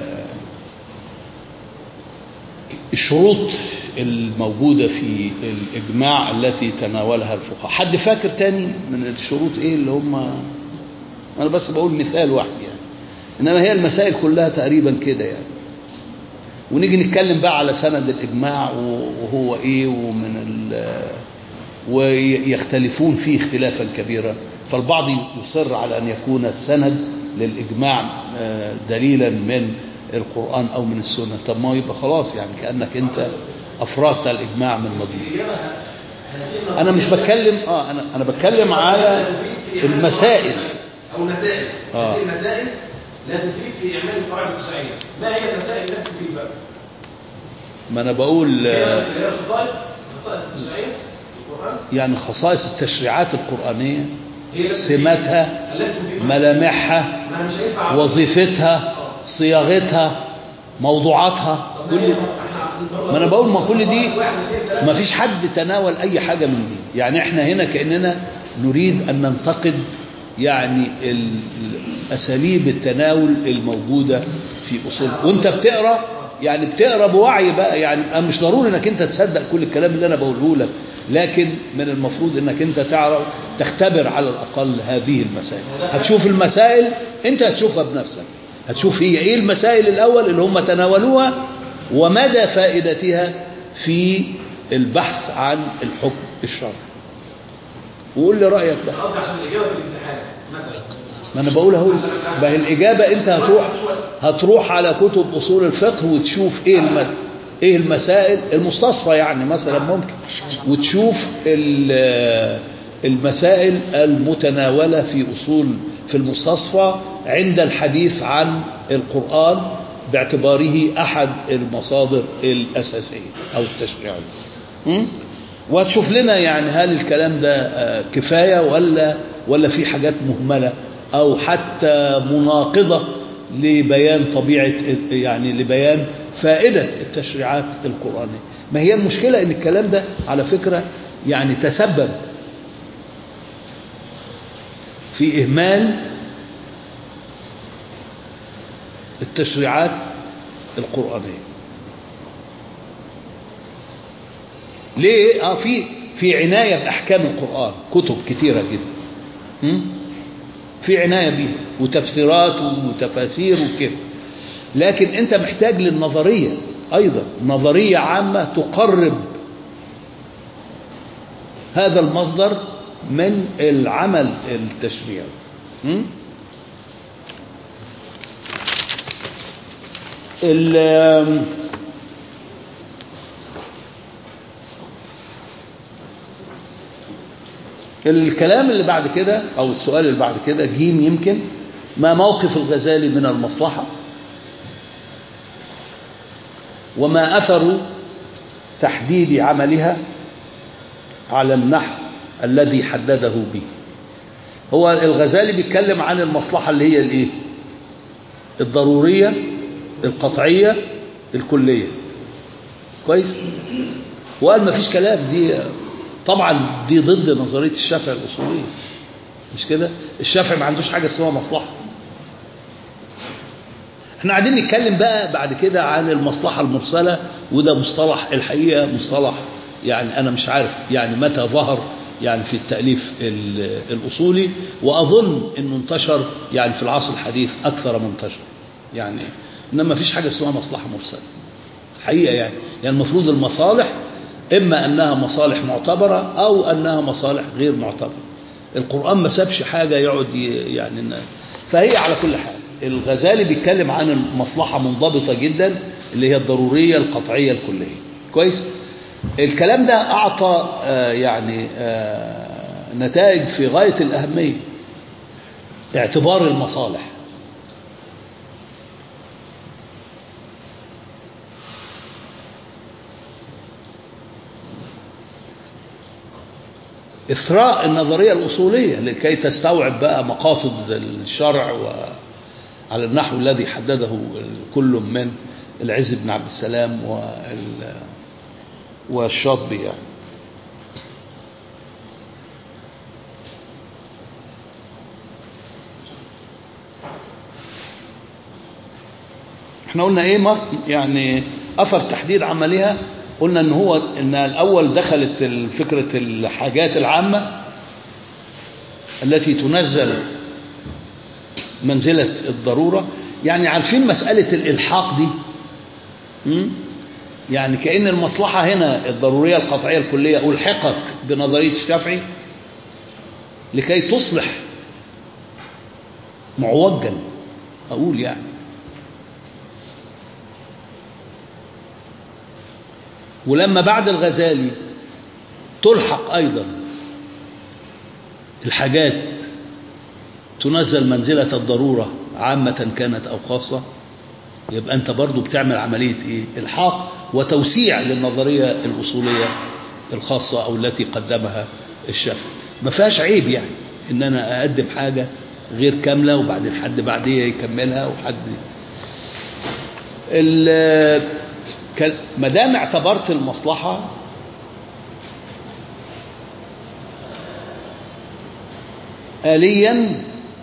S1: الشروط الموجودة في الإجماع التي تناولها الفقهاء حد فاكر تاني من الشروط إيه اللي هم أنا بس بقول مثال واحد يعني إنما هي المسائل كلها تقريبا كده يعني ونيجي نتكلم بقى على سند الإجماع وهو إيه ومن ال ويختلفون فيه اختلافا كبيرا فالبعض يصر على أن يكون السند للإجماع آه، دليلا من القرآن أو من السنة طب ما هو يبقى خلاص يعني كأنك أنت أفرغت الإجماع من مضمون أنا مش بتكلم آه أنا أنا بتكلم على المسائل
S5: أو المسائل
S1: آه.
S5: هذه المسائل لا تفيد في إعمال القواعد التشريعية ما هي المسائل التي تفيد بقى؟
S1: ما أنا بقول
S5: هي
S1: آه،
S5: اللي هي الخصائص الخصائص التشريعية في القرآن
S1: يعني خصائص التشريعات القرآنية
S5: هي التي
S1: سماتها
S5: التي تفيد
S1: ملامحها
S5: ما أنا مش هينفع
S1: وظيفتها صياغتها موضوعاتها
S5: طب ما هي
S1: كل
S5: خص- إحنا-
S1: ما انا بقول ما كل دي
S5: واحد اثنين ثلاثة
S1: ما فيش حد تناول اي حاجه من دي يعني احنا هنا كاننا نريد ان ننتقد يعني ال- اساليب التناول الموجوده في اصول وانت بتقرا يعني بتقرا بوعي بقى يعني مش ضروري انك انت تصدق كل الكلام اللي انا بقوله لك لكن من المفروض انك انت تعرف تختبر على الاقل هذه المسائل هتشوف المسائل انت هتشوفها بنفسك هتشوف هي ايه المسائل الاول اللي هم تناولوها ومدى فائدتها في البحث عن الحكم الشرعي وقول لي رايك بقى
S5: قصدي عشان الإجابة في الامتحان مثلا
S1: ما انا بقول اهو ما هي الاجابه انت هتروح هتروح على كتب اصول الفقه وتشوف ايه الم... ايه المسائل المستصفى يعني مثلا ممكن وتشوف ال- المسائل المتناوله في اصول في المستصفى عند الحديث عن القران باعتباره احد المصادر الاساسيه او التشريعيه م? وهتشوف لنا يعني هل الكلام ده آه، كفايه ولا ولا في حاجات مهمله او حتى مناقضه لبيان طبيعه يعني لبيان فائده التشريعات القرانيه ما هي المشكله ان الكلام ده على فكره يعني تسبب في اهمال التشريعات القرانيه ليه اه في في عنايه باحكام القران كتب كتيره جدا م? في عنايه بيها وتفسيرات وتفاسير وكده لكن انت محتاج للنظريه ايضا نظريه عامه تقرب هذا المصدر من العمل التشريعي م? ال- الكلام اللي بعد كده أو السؤال اللي بعد كده جيم يمكن ما موقف الغزالي من المصلحة وما أثر تحديد عملها على النحو الذي حدده به هو الغزالي بيتكلم عن المصلحة اللي هي الايه الضرورية القطعية الكلية كويس وقال ما فيش كلام دي طبعا دي ضد نظرية الشافعي الأصولية مش كده الشافعي ما عندوش حاجة اسمها مصلحة احنا قاعدين نتكلم بقى بعد كده عن المصلحة المرسلة وده مصطلح الحقيقة مصطلح يعني أنا مش عارف يعني متى ظهر يعني في التأليف ال- الأصولي وأظن أنه انتشر يعني في العصر الحديث أكثر من انتشر يعني إنما فيش حاجة اسمها مصلحة مرسلة الحقيقة يعني يعني المفروض المصالح إما أنها مصالح معتبرة أو أنها مصالح غير معتبرة القرآن ما سابش حاجة يقعد ي- يعني إن- فهي على كل حال الغزالي بيتكلم عن المصلحة منضبطة جدا اللي هي الضرورية القطعية الكلية كويس الكلام ده أعطى آه، يعني آه، نتائج في غاية الأهمية اعتبار المصالح إثراء النظرية الأصولية لكي تستوعب بقى مقاصد الشرع وعلى النحو الذي حدده كل من العز بن عبد السلام وال والشاطبي يعني احنا قلنا ايه ما يعني اثر تحديد عملها قلنا ان هو ان الاول دخلت فكره الحاجات العامه التي تنزل منزله الضروره يعني عارفين مساله الالحاق دي م? يعني كأن المصلحة هنا الضرورية القطعية الكلية ألحقت بنظرية الشافعي لكي تصلح معوجا أقول يعني ولما بعد الغزالي تلحق أيضا الحاجات تنزل منزلة الضرورة عامة كانت أو خاصة يبقى أنت برضو بتعمل عملية إيه؟ إلحاق وتوسيع للنظرية الأصولية الخاصة أو التي قدمها الشافعي ما فيهاش عيب يعني إن أنا أقدم حاجة غير كاملة وبعدين حد بعديه يكملها وحد ال- كان- ما دام اعتبرت المصلحة آليا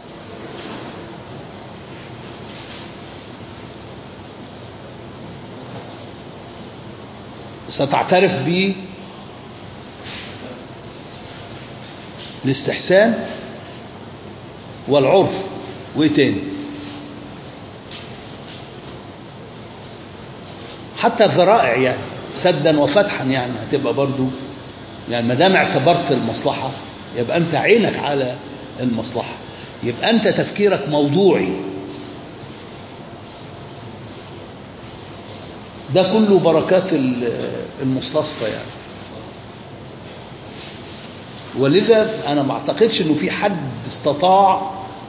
S1: ستعترف به الاستحسان والعرف وايه تاني حتى الذرائع يعني سدا وفتحا يعني هتبقى برضو يعني ما دام اعتبرت المصلحه يبقى انت عينك على المصلحه يبقى انت تفكيرك موضوعي ده كله بركات ال- المستصفى يعني ولذا انا ما اعتقدش انه في حد استطاع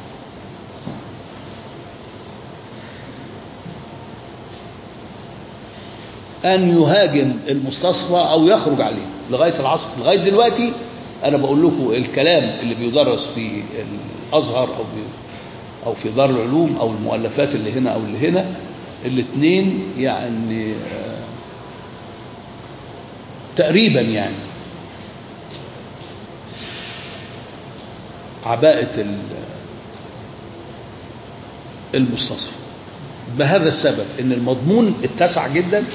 S1: ان يهاجم المستصفى او يخرج عليه لغايه العصر لغايه دلوقتي انا بقول لكم الكلام اللي بيدرس في الازهر او بي او في دار العلوم او المؤلفات اللي هنا او اللي هنا الاثنين يعني آه، تقريبا يعني عباءة ال- المستصفى بهذا السبب ان المضمون اتسع جدا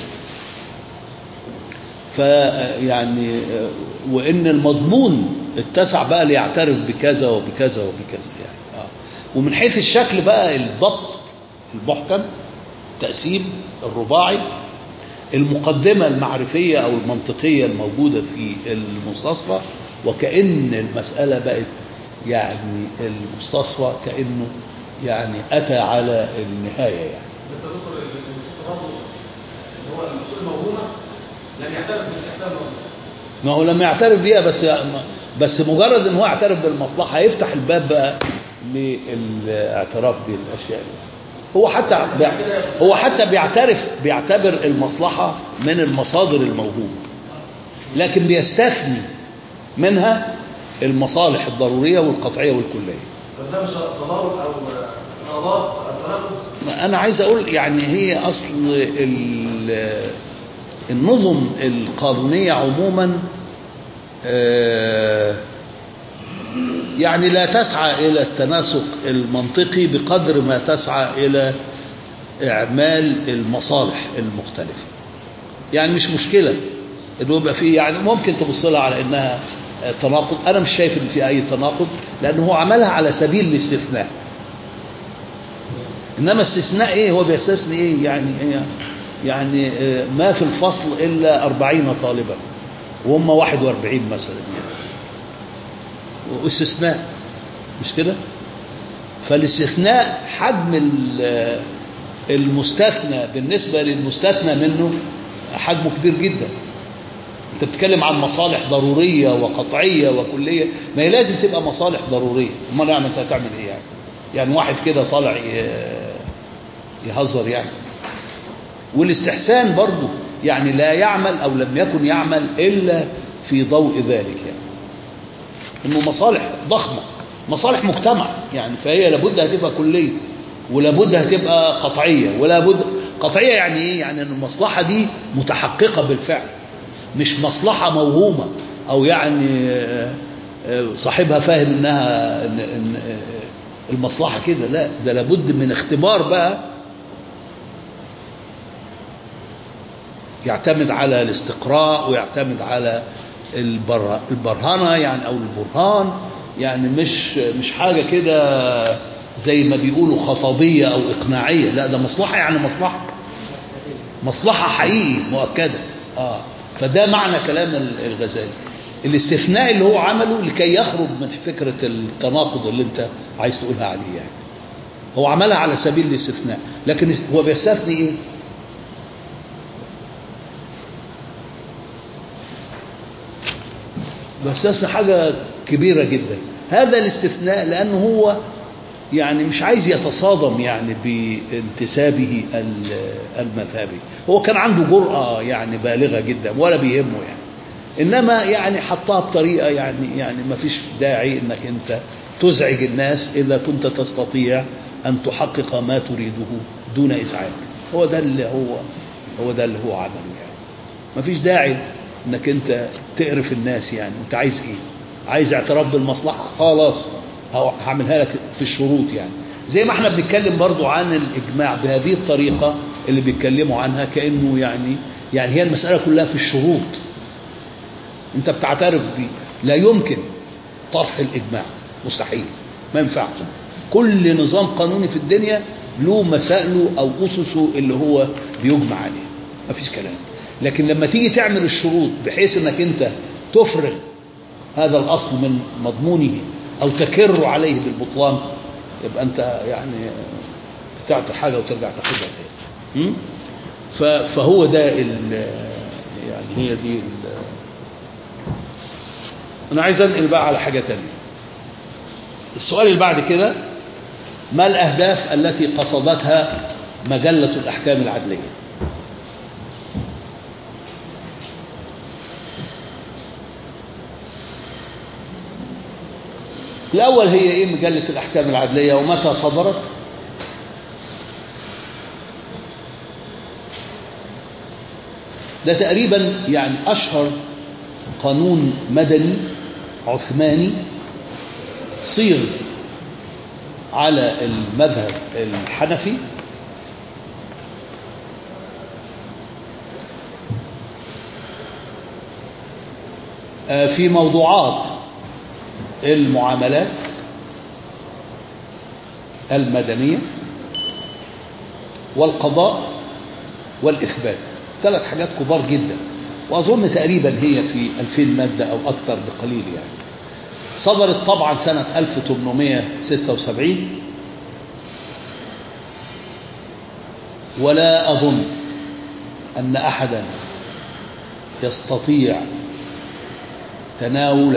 S1: فيعني وان المضمون اتسع بقى ليعترف بكذا وبكذا وبكذا يعني آه. ومن حيث الشكل بقى الضبط المحكم التقسيم الرباعي المقدمة المعرفية أو المنطقية الموجودة في المستصفى وكأن المسألة بقت يعني المستصفى كأنه يعني أتى على النهاية يعني
S5: بس يا دكتور المستشفى برضه اللي هو الاصول الموهومه لم يعترف باستحسان برضه
S1: ما هو لما يعترف بيها بس بس مجرد ان هو يعترف بالمصلحه هيفتح الباب بقى للاعتراف بالاشياء دي. هو حتى بيع- هو حتى بيعترف بيعتبر المصلحه من المصادر الموهوبه لكن بيستثني منها المصالح الضروريه والقطعيه والكليه
S5: فده مش تضارب او تضاد او تناقض
S1: ما انا عايز اقول يعني هي اصل ال- النظم القانونيه عموما آه، يعني لا تسعى الى التناسق المنطقي بقدر ما تسعى الى اعمال المصالح المختلفه يعني مش مشكله انه يبقى فيه يعني ممكن تبص لها على انها آه، تناقض انا مش شايف ان في اي تناقض لانه هو عملها على سبيل الاستثناء انما استثناء ايه هو بيستثني ايه يعني إيه؟ يعني آه، ما في الفصل الا أربعين طالبا وهم واحد واربعين مثلا يعني واستثناء مش كده فالاستثناء حجم ال- المستثنى بالنسبة للمستثنى منه حجمه كبير جدا انت بتتكلم عن مصالح ضرورية وقطعية وكلية ما هي لازم تبقى مصالح ضرورية امال يعني انت هتعمل ايه يعني يعني واحد كده طالع ي- يهزر يعني والاستحسان برضه يعني لا يعمل او لم يكن يعمل الا في ضوء ذلك يعني انه مصالح ضخمه مصالح مجتمع يعني فهي لابد هتبقى كليه ولابد هتبقى قطعيه ولابد قطعيه يعني ايه يعني ان المصلحه دي متحققه بالفعل مش مصلحه موهومه او يعني آه، آه، صاحبها فاهم انها إن إن آه، المصلحه كده لا ده لابد من اختبار بقى يعتمد على الاستقراء ويعتمد على البر... البرهنة يعني أو البرهان يعني مش مش حاجة كده زي ما بيقولوا خطابية أو إقناعية لا ده مصلحة يعني مصلحة مصلحة حقيقي مؤكدة آه فده معنى كلام ال- الغزالي الاستثناء اللي هو عمله لكي يخرج من فكرة التناقض اللي انت عايز تقولها عليه يعني هو عملها على سبيل الاستثناء لكن هو بيستثني ايه بيستثني حاجة كبيرة جدا هذا الاستثناء لأنه هو يعني مش عايز يتصادم يعني بانتسابه ال- المذهبي هو كان عنده جرأة يعني بالغة جدا ولا بيهمه يعني إنما يعني حطها بطريقة يعني يعني ما فيش داعي إنك أنت تزعج الناس إذا كنت تستطيع أن تحقق ما تريده دون إزعاج هو ده اللي هو هو ده اللي هو عمله يعني ما فيش داعي انك انت تقرف الناس يعني انت عايز ايه عايز اعتراف بالمصلحه خلاص هو- هعملها لك في الشروط يعني زي ما احنا بنتكلم برضو عن الاجماع بهذه الطريقه اللي بيتكلموا عنها كانه يعني يعني هي المساله كلها في الشروط انت بتعترف بيه لا يمكن طرح الاجماع مستحيل ما ينفعش كل نظام قانوني في الدنيا له مسائله او اسسه اللي هو بيجمع عليه ما فيش كلام لكن لما تيجي تعمل الشروط بحيث انك انت تفرغ هذا الاصل من مضمونه او تكر عليه بالبطلان يبقى انت يعني بتعطي حاجه وترجع تاخدها تاني م? ف- فهو ده ال- يعني هي دي ال- انا عايز انقل بقى على حاجه تانية السؤال اللي بعد كده ما الاهداف التي قصدتها مجله الاحكام العدليه الأول هي إيه مجلة الأحكام العدلية ومتى صدرت ده تقريبا يعني أشهر قانون مدني عثماني صيغ على المذهب الحنفي آه، في موضوعات المعاملات المدنية والقضاء والإثبات ثلاث حاجات كبار جدا وأظن تقريبا هي في 2000 مادة أو أكثر بقليل يعني صدرت طبعا سنة 1876 ولا أظن أن أحدا يستطيع تناول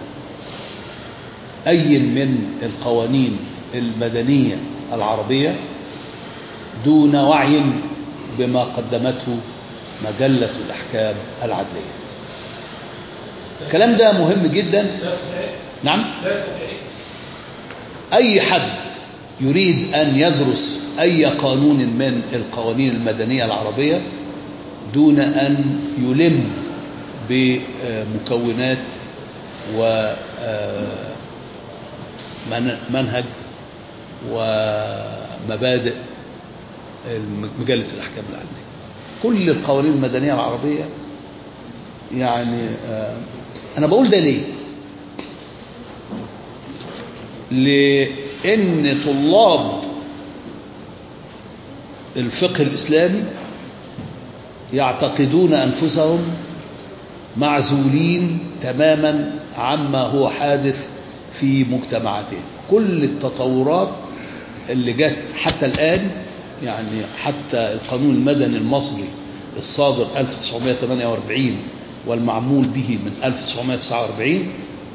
S1: أي من القوانين المدنية العربية دون وعي بما قدمته مجلة الأحكام العدلية الكلام ده مهم جدا
S5: لا صحيح
S1: نعم
S5: لا صحيح
S1: أي حد يريد أن يدرس أي قانون من القوانين المدنية العربية دون أن يلم بمكونات ومنهج ومبادئ مجلة الأحكام العدلية كل القوانين المدنية العربية يعني آه، أنا بقول ده ليه لأن طلاب الفقه الإسلامي يعتقدون أنفسهم معزولين تماما عما هو حادث في مجتمعاتهم كل التطورات اللي جت حتى الآن يعني حتى القانون المدني المصري الصادر 1948 والمعمول به من 1949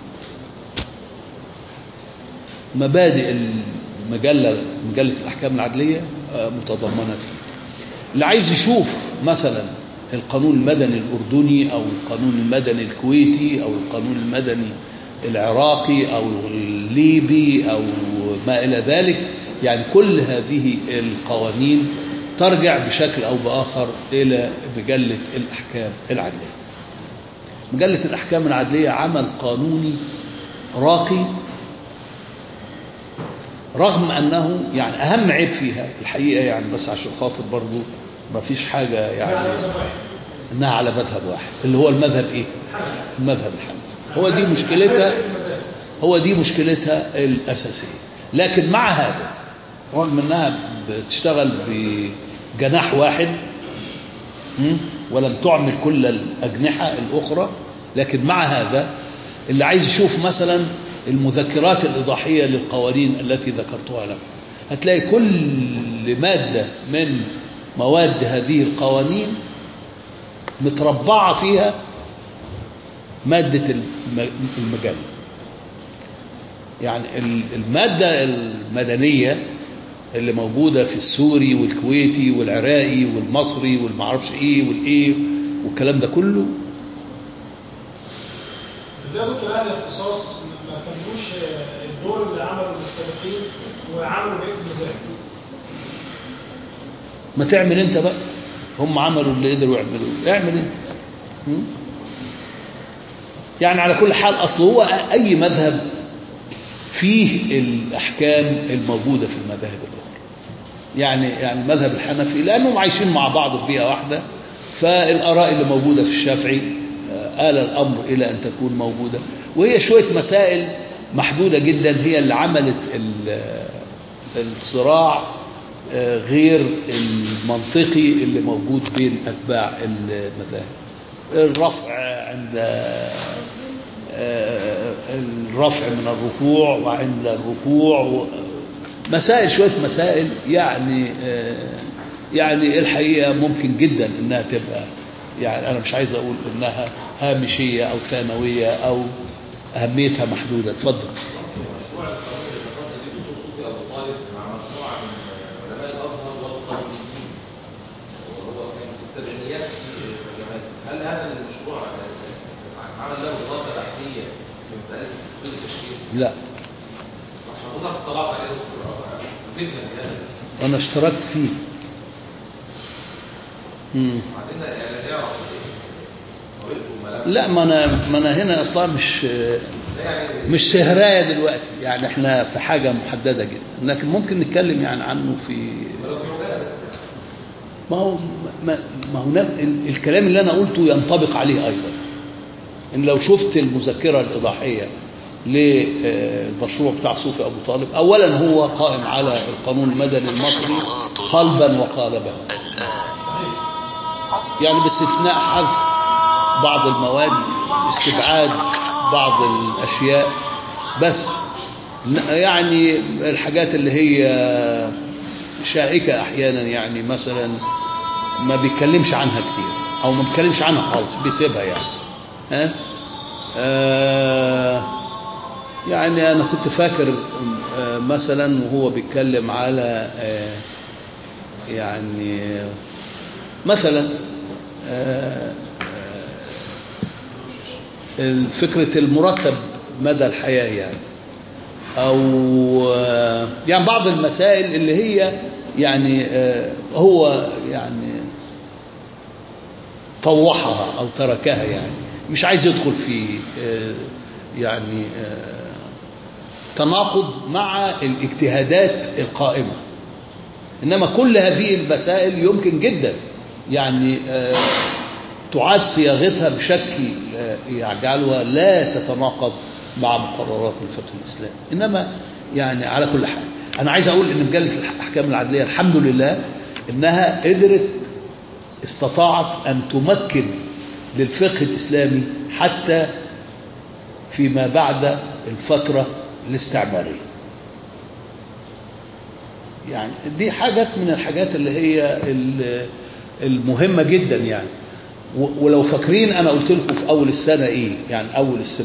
S1: مبادئ المجلة مجلة الأحكام العدلية آه، متضمنة فيه اللي عايز يشوف مثلا القانون المدني الأردني أو القانون المدني الكويتي أو القانون المدني العراقي أو الليبي أو ما إلى ذلك يعني كل هذه القوانين ترجع بشكل أو بآخر إلى مجلة الأحكام العدلية مجلة الأحكام العدلية عمل قانوني راقي رغم أنه يعني أهم عيب فيها الحقيقة يعني بس عشان خاطر برضو ما فيش حاجة يعني
S5: على مذهب واحد
S1: انها على مذهب واحد اللي هو المذهب ايه
S5: حنفي.
S1: المذهب الحنفي هو دي مشكلتها
S5: المذاهب.
S1: هو دي مشكلتها الاساسيه لكن مع هذا رغم انها بتشتغل بجناح واحد م? ولم تعمل كل الاجنحه الاخرى لكن مع هذا اللي عايز يشوف مثلا المذكرات الايضاحيه للقوانين التي ذكرتها لكم هتلاقي كل ماده من مواد هذه القوانين متربعة فيها مادة الم- المجلة يعني ال- المادة المدنية اللي موجودة في السوري والكويتي والعراقي والمصري والمعرفش ايه والايه والكلام ده كله
S5: ده دكتور اهل الاختصاص ما كملوش الدور اللي عمله السابقين وعملوا بقيه المذاهب
S1: ما تعمل انت بقى هم عملوا اللي قدروا يعملوه اعمل انت م? يعني على كل حال اصل هو اي مذهب فيه الاحكام الموجوده في المذاهب الاخرى يعني يعني المذهب الحنفي لانهم عايشين مع بعض في بيئه واحده فالاراء اللي موجوده في الشافعي آه، آل الامر الى ان تكون موجوده وهي شويه مسائل محدوده جدا هي اللي عملت ال- الصراع آه، غير المنطقي اللي موجود بين اتباع المذاهب الرفع عند آه، الرفع من الركوع وعند الركوع و- مسائل شويه مسائل يعني آه، يعني الحقيقه ممكن جدا انها تبقى يعني انا مش عايز اقول انها هامشيه او ثانويه او اهميتها محدوده اتفضل
S2: مشروع القانون اللي ذكرنا فيه دكتور صوفي ابو طالب مع مجموعه من علماء الازهر والقانونيين وهو كان في السبعينيات في الجامعات هل هذا المشروع عمل له دراسه بحثيه في مساله تطوير التشكيل؟
S1: لا
S2: حضرتك اطلعت عليه يا دكتور فدنا بهذا
S1: انا اشتركت فيه مم.
S2: عايزين يعني نعرف طريقته وملامحه
S1: لا ما انا ما انا هنا اصلا مش
S2: ده يعني
S1: مش سهرايه دلوقتي يعني احنا في حاجه محدده جدا لكن ممكن نتكلم يعني عنه في
S2: ولو في عجاله بس
S1: ما هو ما, ما هناك ال- الكلام اللي انا قلته ينطبق عليه ايضا ان لو شفت المذكره الايضاحيه للمشروع بتاع صوفي ابو طالب اولا هو قائم على القانون المدني المصري قلبا وقالبا يعني باستثناء حذف بعض المواد استبعاد بعض الاشياء بس ن- يعني الحاجات اللي هي شائكه احيانا يعني مثلا ما بيتكلمش عنها كتير او ما بيتكلمش عنها خالص بيسيبها يعني ها آه يعني أنا كنت فاكر آه مثلا وهو بيتكلم على آه يعني مثلا آه آه فكرة المرتب مدى الحياة يعني أو آه يعني بعض المسائل اللي هي يعني آه هو يعني طوحها أو تركها يعني مش عايز يدخل في آه يعني تناقض مع الاجتهادات القائمة إنما كل هذه المسائل يمكن جدا يعني تعاد صياغتها بشكل يجعلها لا تتناقض مع مقررات الفقه الإسلامي إنما يعني على كل حال أنا عايز أقول إن مجلة الأحكام العدلية الحمد لله إنها قدرت استطاعت أن تمكن للفقه الإسلامي حتى فيما بعد الفترة الاستعمارية يعني دي حاجات من الحاجات اللي هي المهمة جدا يعني ولو فاكرين أنا قلت لكم في أول السنة إيه يعني أول السم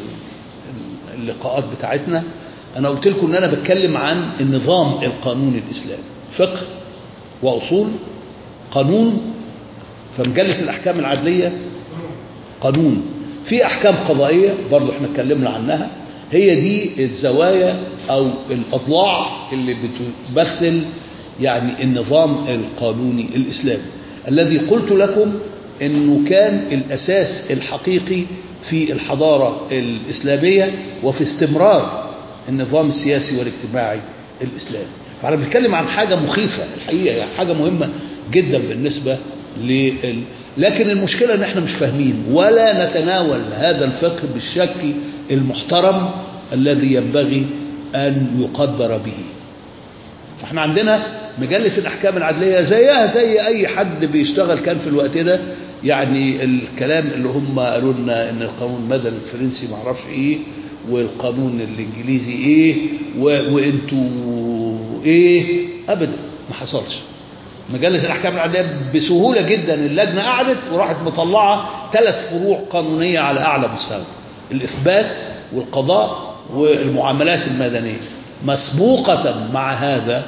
S1: اللقاءات بتاعتنا أنا قلت لكم إن أنا بتكلم عن النظام القانوني الإسلامي فقه وأصول قانون فمجلة الأحكام العدلية قانون في أحكام قضائية برضو احنا اتكلمنا عنها هي دي الزوايا أو الأضلاع اللي بتمثل يعني النظام القانوني الإسلامي الذي قلت لكم أنه كان الأساس الحقيقي في الحضارة الإسلامية وفي استمرار النظام السياسي والاجتماعي الإسلامي فأنا بنتكلم عن حاجة مخيفة الحقيقة يعني حاجة مهمة جدا بالنسبة لل... لكن المشكلة ان احنا مش فاهمين ولا نتناول هذا الفقه بالشكل المحترم الذي ينبغي ان يقدر به فاحنا عندنا مجلة الأحكام العدلية زيها زي أي حد بيشتغل كان في الوقت ده يعني الكلام اللي هم قالوا لنا إن القانون المدني الفرنسي ما اعرفش إيه والقانون الإنجليزي إيه و... وإنتوا إيه أبدا ما حصلش مجلة الأحكام العدلية بسهولة جدا اللجنة قعدت وراحت مطلعة ثلاث فروع قانونية على أعلى مستوى الإثبات والقضاء والمعاملات المدنية مسبوقة مع هذا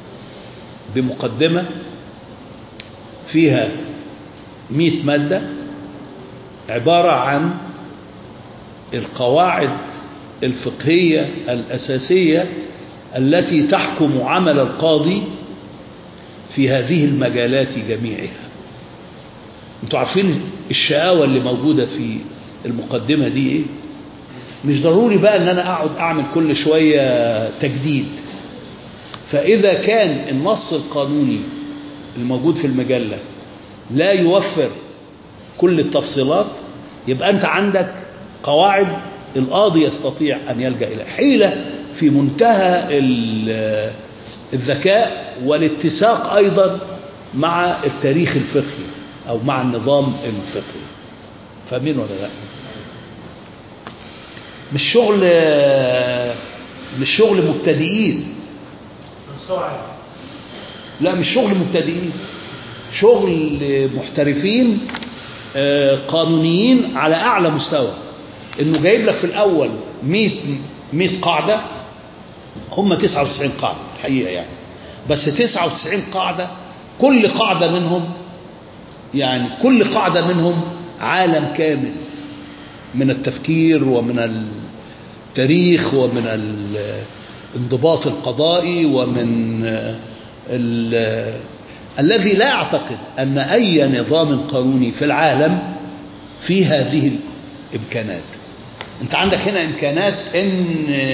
S1: بمقدمة فيها مئة مادة عبارة عن القواعد الفقهية الأساسية التي تحكم عمل القاضي في هذه المجالات جميعها انتوا عارفين الشقاوة اللي موجودة في المقدمة دي ايه مش ضروري بقى ان انا اقعد اعمل كل شوية تجديد فاذا كان النص القانوني الموجود في المجلة لا يوفر كل التفصيلات يبقى انت عندك قواعد القاضي يستطيع ان يلجأ الى حيلة في منتهى الذكاء والاتساق أيضا مع التاريخ الفقهي أو مع النظام الفقهي فاهمين ولا لا مش شغل مش شغل مبتدئين لا مش شغل مبتدئين شغل محترفين قانونيين على أعلى مستوى إنه جايب لك في الأول 100 100 قاعدة هم 99 قاعدة الحقيقة يعني بس 99 قاعدة كل قاعدة منهم يعني كل قاعدة منهم عالم كامل من التفكير ومن التاريخ ومن الانضباط القضائي ومن ال الذي لا أعتقد أن أي نظام قانوني في العالم فيه هذه الإمكانات أنت عندك هنا إمكانات أن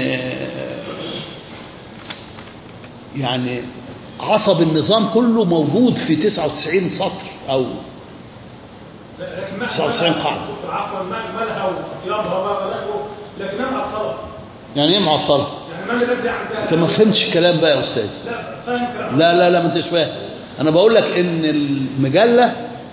S1: يعني عصب النظام كله موجود في 99 سطر أو 99 قاعدة
S5: عفوا مالها واطيابها ما نحو لكنها معطله
S1: يعني ايه معطله؟
S5: يعني ما الذي عندها
S1: انت ما فهمتش الكلام بقى يا استاذ
S5: لا فاهم كلام
S1: لا لا لا ما انتش فاهم انا بقول لك ان المجله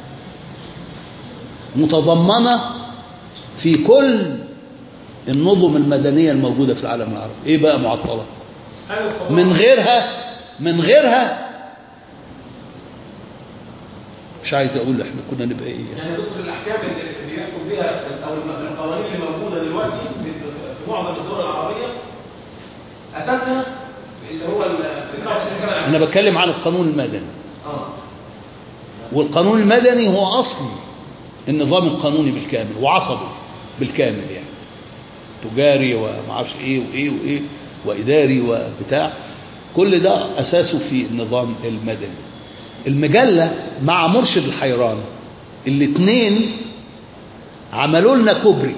S1: متضمنه في كل النظم المدنيه الموجوده في العالم العربي ايه بقى معطله
S5: هل القضاء
S1: من غيرها من غيرها مش عايز اقول احنا كنا نبقى ايه يعني.
S6: يعني دكتور الاحكام اللي اللي يحكم بها او الم- القوانين اللي موجوده دلوقتي في في معظم الدول العربيه اساسها اللي هو ال 99 كان
S1: انا بتكلم عن القانون المدني
S6: اه
S1: والقانون المدني هو اصل النظام القانوني بالكامل وعصبه بالكامل يعني تجاري وما اعرفش ايه وايه وايه واداري وبتاع كل ده اساسه في النظام المدني المجله مع مرشد الحيران الاثنين عملوا لنا كوبري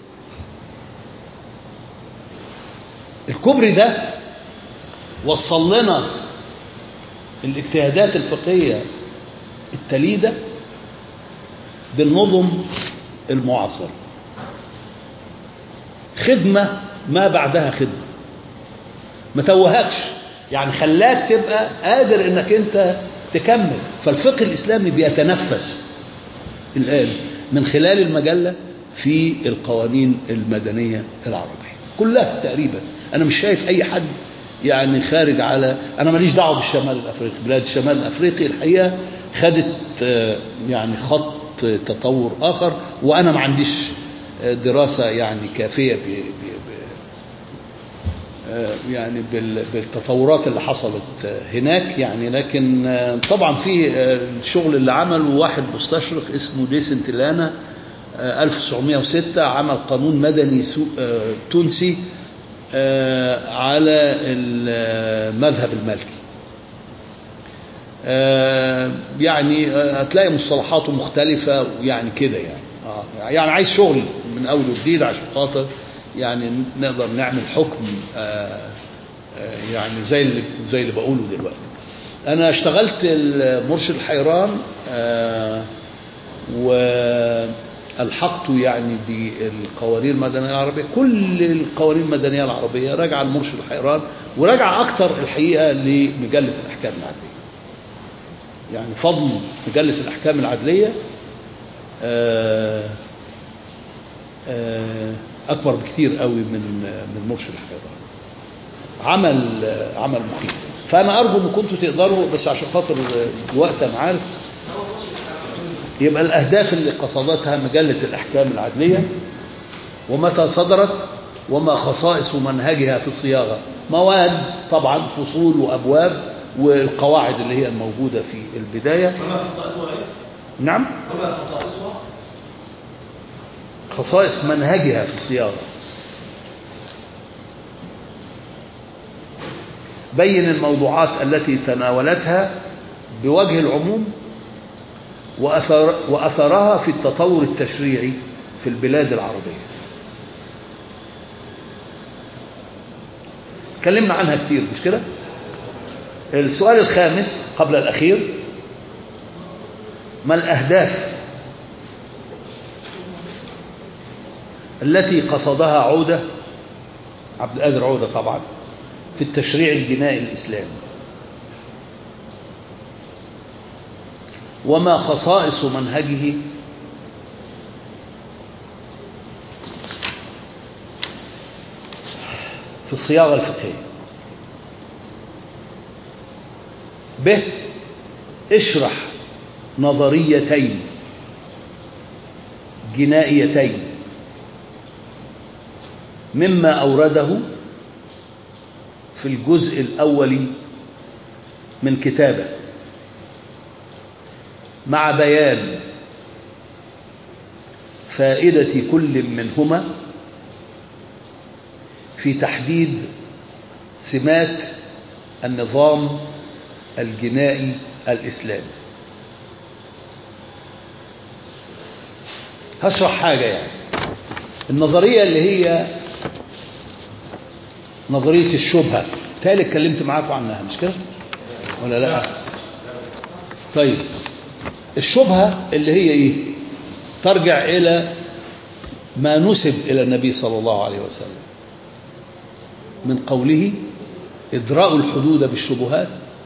S1: الكوبري ده وصل لنا الاجتهادات الفقهيه التليده بالنظم المعاصره خدمه ما بعدها خدمه ما توهكش يعني خلاك تبقى قادر انك انت تكمل فالفقه الاسلامي بيتنفس الان من خلال المجله في القوانين المدنيه العربيه كلها تقريبا انا مش شايف اي حد يعني خارج على انا ماليش دعوه بالشمال الافريقي بلاد الشمال الافريقي الحقيقه خدت آه، يعني خط تطور اخر وانا ما عنديش آه، دراسه يعني كافيه ب ب ب آه، يعني بال- بالتطورات اللي حصلت آه، هناك يعني لكن آه، طبعا في آه، الشغل اللي عمله واحد مستشرق اسمه ديسنت لانا آه، 1906 عمل قانون مدني سو- آه، تونسي آه، على المذهب المالكي آه، يعني آه، هتلاقي مصطلحاته مختلفة ويعني كده يعني آه، يعني عايز شغل من أول وجديد عشان خاطر يعني نقدر نعمل حكم آه، آه، يعني زي اللي زي اللي بقوله دلوقتي أنا اشتغلت مرشد الحيران آه، والحقته يعني بالقوانين المدنيه العربيه كل القوانين المدنيه العربيه راجعه لمرشد الحيران وراجعه اكتر الحقيقه لمجله الاحكام العدليه يعني فضل مجله الاحكام العدليه آه، آه، اكبر بكتير قوي من من مرشد الحيران عمل آه، عمل مخيف فانا ارجو ان كنتوا تقدروا بس عشان خاطر الوقت انا عارف يبقى الأهداف اللي قصدتها مجلة الأحكام العدلية ومتى صدرت وما خصائص منهجها في الصياغة مواد طبعا فصول وأبواب والقواعد اللي هي الموجودة في البداية
S6: وما خصائصها ايه؟
S1: نعم
S6: وما خصائصها؟
S1: خصائص منهجها في الصياغة بين الموضوعات التي تناولتها بوجه العموم وأثر وأثرها في التطور التشريعي في البلاد العربية تكلمنا عنها كتير مش كده السؤال الخامس قبل الأخير ما الأهداف التي قصدها عودة عبد القادر عودة طبعا في التشريع الجنائي الإسلامي وما خصائص منهجه في الصياغة الفقهية ب اشرح نظريتين جنائيتين مما أورده في الجزء الأول من كتابه مع بيان فائدة كل منهما في تحديد سمات النظام الجنائي الإسلامي هشرح حاجة يعني النظرية اللي هي نظرية الشبهة تالي اتكلمت معاكم عنها مش كده ولا لا طيب الشبهة اللي هي ايه ترجع الى ما نسب الى النبي صلى الله عليه وسلم من قوله ادراء الحدود بالشبهات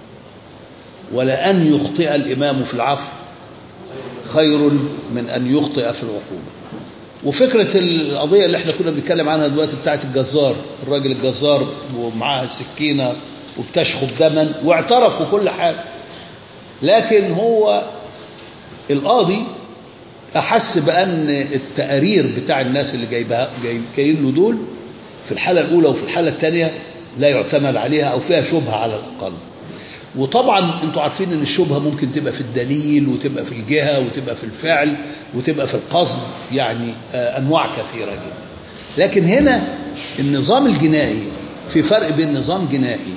S1: ولأن يخطئ الإمام في العفو خير من أن يخطئ في العقوبة وفكرة القضية اللي احنا كنا بنتكلم عنها دلوقتي بتاعت الجزار الراجل الجزار ومعاه السكينة وبتشخب دما واعترف وكل حاجة لكن هو القاضي أحس بأن التقارير بتاع الناس اللي جايبها جاي جايين له دول في الحالة الأولى وفي الحالة الثانية لا يعتمد عليها أو فيها شبهة على الأقل وطبعا انتوا عارفين ان الشبهه ممكن تبقى في الدليل وتبقى في الجهه وتبقى في الفعل وتبقى في القصد يعني آه، انواع كثيره جدا لكن هنا النظام الجنائي في فرق بين نظام جنائي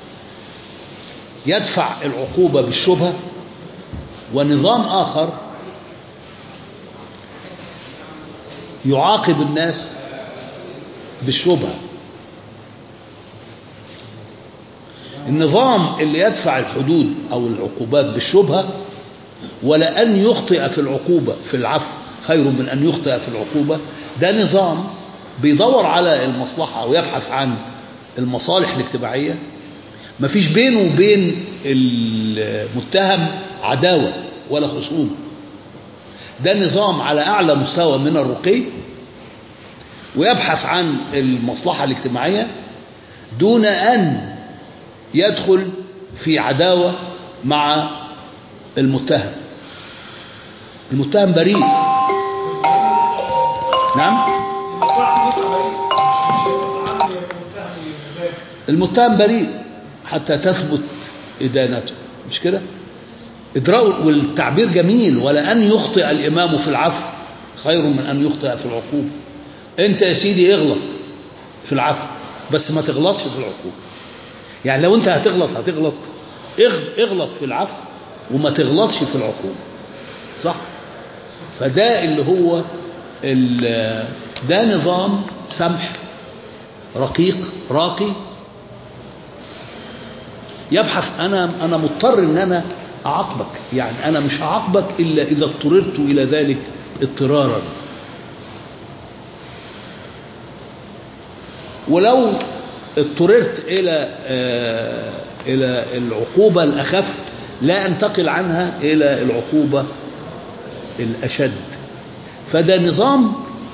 S1: يدفع العقوبه بالشبهه ونظام اخر يعاقب الناس بالشبهه النظام اللي يدفع الحدود او العقوبات بالشبهه ولأن يخطئ في العقوبة في العفو خير من أن يخطئ في العقوبة ده نظام بيدور على المصلحة ويبحث عن المصالح الاجتماعية مفيش بينه وبين المتهم عداوة ولا خصومة ده نظام على أعلى مستوى من الرقي ويبحث عن المصلحة الاجتماعية دون أن يدخل في عداوة مع المتهم المتهم بريء نعم
S5: المصلحة دي تبقى بريء مش مش العامل يبقى متهم يبقى
S1: المتهم بريء حتى تثبت إدانته مش كده إدراء والتعبير جميل ولأن يخطئ الإمام في العفو خير من أن يخطئ في العقوبة أنت يا سيدي اغلط في العفو بس ما تغلطش في العقوبة يعني لو أنت هتغلط هتغلط اغ- اغلط في العفو وما تغلطش في العقوبة صح فده اللي هو ال- ده نظام سمح رقيق راقي يبحث انا انا مضطر ان انا اعاقبك يعني انا مش هعاقبك الا اذا اضطررت الى ذلك اضطرارا ولو اضطررت الى آه، الى العقوبه الاخف لا انتقل عنها الى العقوبه الاشد فده نظام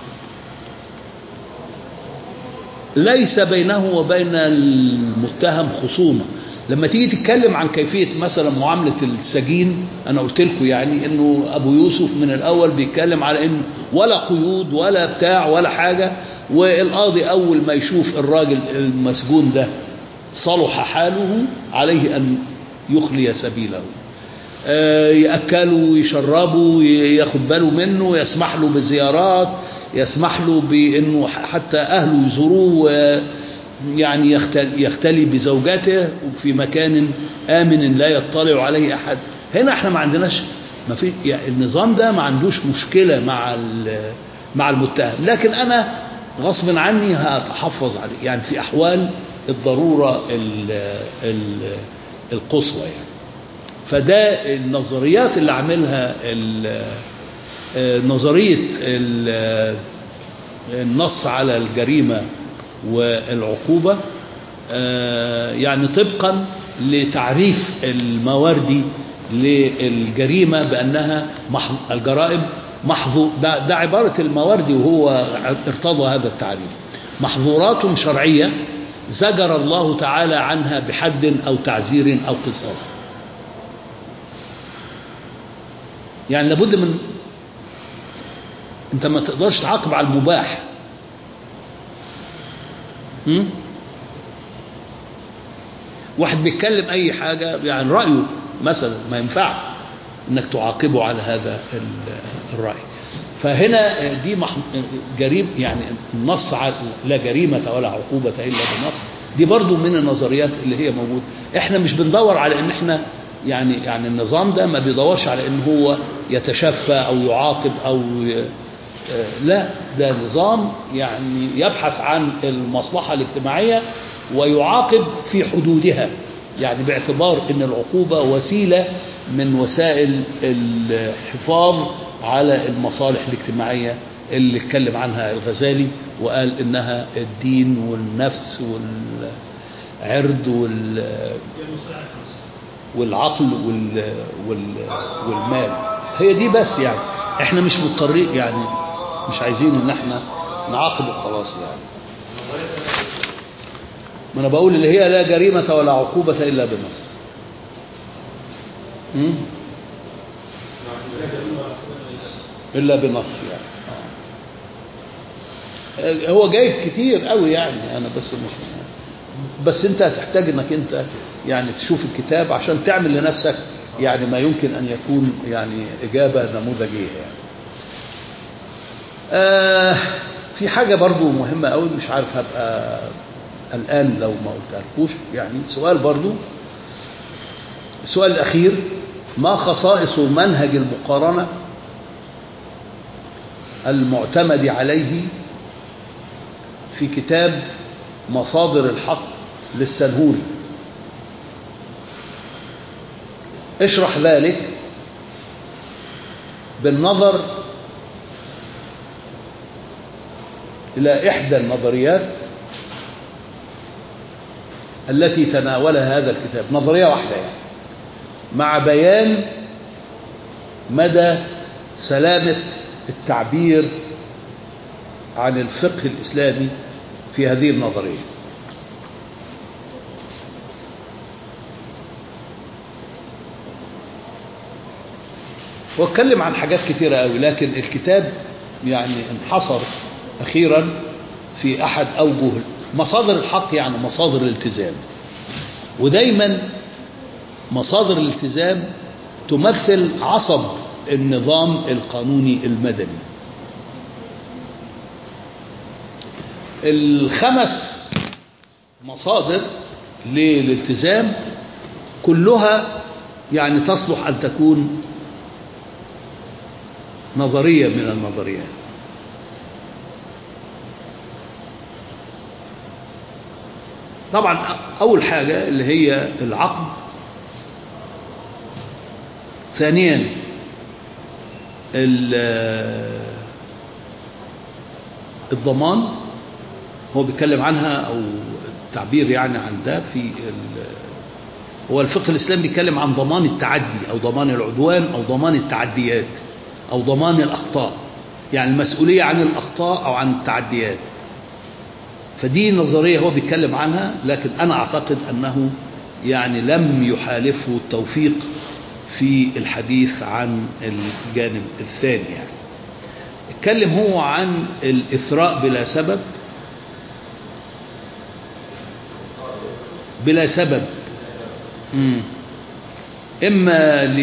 S1: ليس بينه وبين المتهم خصومة لما تيجي تتكلم عن كيفية مثلا معاملة السجين أنا قلت لكم يعني إنه أبو يوسف من الأول بيتكلم على إن ولا قيود ولا بتاع ولا حاجة والقاضي أول ما يشوف الراجل المسجون ده صلح حاله عليه أن يخلي سبيله آه، يأكله ويشربه ياخد باله منه يسمح له بزيارات يسمح له بأنه حتى أهله يزوروه آه، يعني يختل- يختلي بزوجته في مكان آمن لا يطلع عليه أحد هنا احنا ما عندناش ما في يعني النظام ده ما عندوش مشكلة مع ال- مع المتهم لكن أنا غصب عني هتحفظ عليه يعني في أحوال الضرورة ال- ال- القصوى يعني فده النظريات اللي عاملها ال- آه، نظرية ال- النص على الجريمة والعقوبة آه، يعني طبقا لتعريف المواردي للجريمة بأنها محظ- الجرائم محظور ده, ده عبارة المواردي وهو ارتضى هذا التعريف محظورات شرعية زجر الله تعالى عنها بحد أو تعزير أو قصاص يعني لابد من انت ما تقدرش تعاقب على المباح م? واحد بيتكلم اي حاجه يعني رايه مثلا ما ينفعش انك تعاقبه على هذا ال- الراي فهنا دي مح... جريم يعني النص على لا جريمه ولا عقوبه الا بالنص دي برضو من النظريات اللي هي موجوده احنا مش بندور على ان احنا يعني يعني النظام ده ما بيدورش على ان هو يتشفى او يعاقب او ي... آه، لا ده نظام يعني يبحث عن المصلحة الاجتماعية ويعاقب في حدودها يعني باعتبار ان العقوبة وسيلة من وسائل الحفاظ على المصالح الاجتماعية اللي اتكلم عنها الغزالي وقال انها الدين والنفس والعرض وال
S5: هي المصلحة الخمسة
S1: والعقل وال... وال... والمال هي دي بس يعني احنا مش مضطرين يعني مش عايزين ان احنا نعاقب وخلاص يعني ما انا بقول اللي هي لا جريمة ولا عقوبة الا بنص م?
S6: نعم
S1: إلا بنص يعني آه. هو جايب كتير قوي يعني أنا بس مش بس أنت هتحتاج إنك أنت يعني تشوف الكتاب عشان تعمل لنفسك يعني ما يمكن أن يكون يعني إجابة نموذجية يعني آه في حاجة برضو مهمة قوي مش عارف هبقى الآن لو ما قلتهالكوش يعني سؤال برضو السؤال الأخير ما خصائص منهج المقارنة المعتمد عليه في كتاب مصادر الحق للسنهوري اشرح ذلك بالنظر إلى إحدى النظريات التي تناولها هذا الكتاب نظرية واحدة يعني مع بيان مدى سلامة التعبير عن الفقه الإسلامي في هذه النظرية واتكلم عن حاجات كثيرة قوي لكن الكتاب يعني انحصر أخيرا في أحد أوجه مصادر الحق يعني مصادر الالتزام ودايما مصادر الالتزام تمثل عصب النظام القانوني المدني الخمس مصادر للالتزام كلها يعني تصلح أن تكون نظرية من النظريات طبعا أول حاجة اللي هي العقد ثانيا الضمان هو بيتكلم عنها أو التعبير يعني عن ده في هو الفقه الإسلامي بيتكلم عن ضمان التعدي أو ضمان العدوان أو ضمان التعديات أو ضمان الأخطاء يعني المسؤولية عن الأخطاء أو عن التعديات فدي نظرية هو بيتكلم عنها لكن أنا أعتقد أنه يعني لم يحالفه التوفيق في الحديث عن الجانب الثاني يعني اتكلم هو عن الإثراء بلا سبب بلا سبب مم. إما ل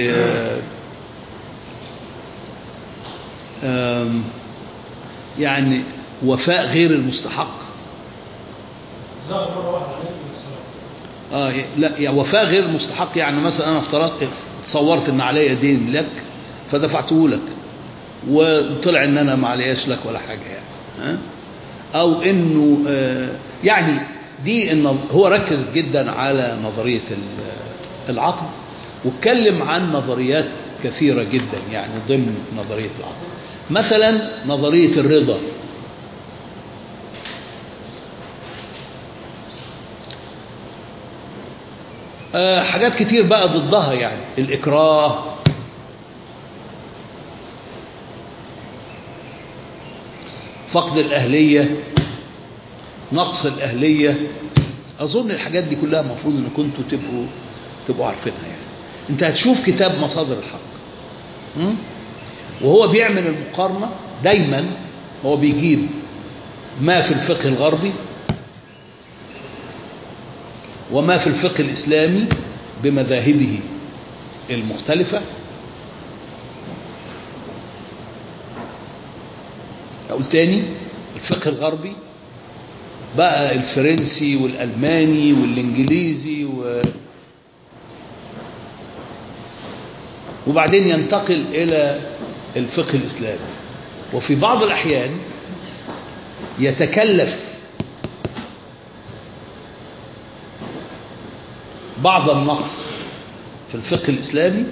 S1: يعني وفاء غير المستحق
S5: زغر مرة واحدة عليكم السلام
S1: اه لا يعني وفاء غير مستحق يعني مثلا انا افترضت تصورت ان عليا دين لك فدفعته لك وطلع ان انا ما علياش لك ولا حاجه يعني ها او انه آه يعني دي إن هو ركز جدا على نظريه العقد واتكلم عن نظريات كثيره جدا يعني ضمن نظريه العقد مثلا نظريه الرضا آه حاجات كتير بقى ضدها يعني الإكراه فقد الأهلية نقص الأهلية أظن الحاجات دي كلها المفروض إن كنتوا تبقوا تبقوا عارفينها يعني أنت هتشوف كتاب مصادر الحق م? وهو بيعمل المقارنة دايما هو بيجيب ما في الفقه الغربي وما في الفقه الإسلامي بمذاهبه المختلفة أقول تاني الفقه الغربي بقى الفرنسي والألماني والإنجليزي و... وبعدين ينتقل إلى الفقه الإسلامي وفي بعض الأحيان يتكلف بعض النقص في الفقه الإسلامي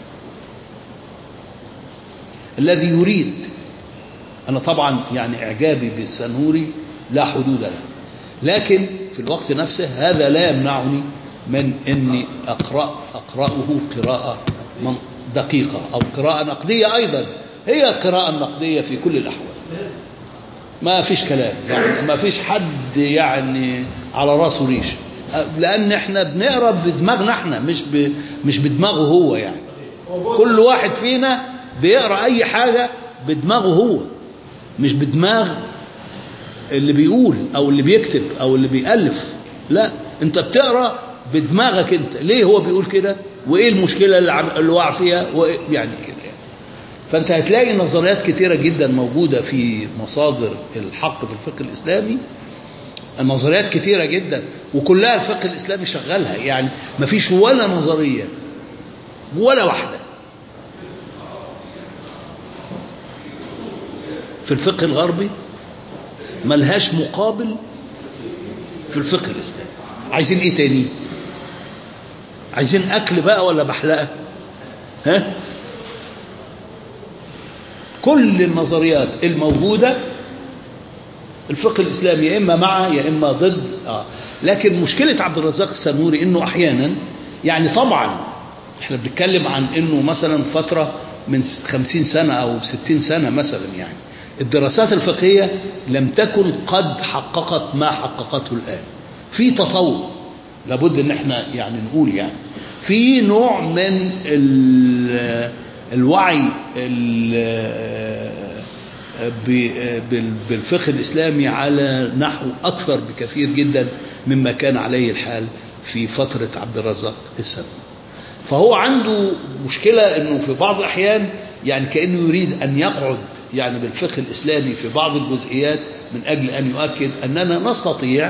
S1: الذي يريد أنا طبعا يعني إعجابي بالسنوري لا حدود له لكن في الوقت نفسه هذا لا يمنعني من أني أقرأ أقرأه قراءة دقيقة أو قراءة نقدية أيضا هي قراءة نقدية في كل الأحوال ما فيش كلام يعني ما فيش حد يعني على راسه ريش لأن احنا بنقرا بدماغنا احنا مش ب... مش بدماغه هو يعني كل واحد فينا بيقرا اي حاجه بدماغه هو مش بدماغ اللي بيقول او اللي بيكتب او اللي بيالف لا انت بتقرا بدماغك انت ليه هو بيقول كده وايه المشكله اللي, عم... اللي وقع فيها وإيه يعني كده يعني. فانت هتلاقي نظريات كتيره جدا موجوده في مصادر الحق في الفقه الاسلامي نظريات كتيره جدا وكلها الفقه الاسلامي شغالها يعني مفيش ولا نظريه ولا واحده في الفقه الغربي ملهاش مقابل في الفقه الاسلامي عايزين ايه تاني عايزين اكل بقى ولا بحلقه ها كل النظريات الموجوده الفقه الاسلامي يا اما مع يا اما ضد آه. لكن مشكله عبد الرزاق السنوري انه احيانا يعني طبعا احنا بنتكلم عن انه مثلا فتره من خمسين سنه او ستين سنه مثلا يعني الدراسات الفقهيه لم تكن قد حققت ما حققته الان في تطور لابد ان احنا يعني نقول يعني في نوع من ال- الوعي ال- ب- بال- بالفقه الاسلامي على نحو اكثر بكثير جدا مما كان عليه الحال في فتره عبد الرزاق السنوي فهو عنده مشكله انه في بعض الاحيان يعني كانه يريد ان يقعد يعني بالفقه الاسلامي في بعض الجزئيات من اجل ان يؤكد اننا نستطيع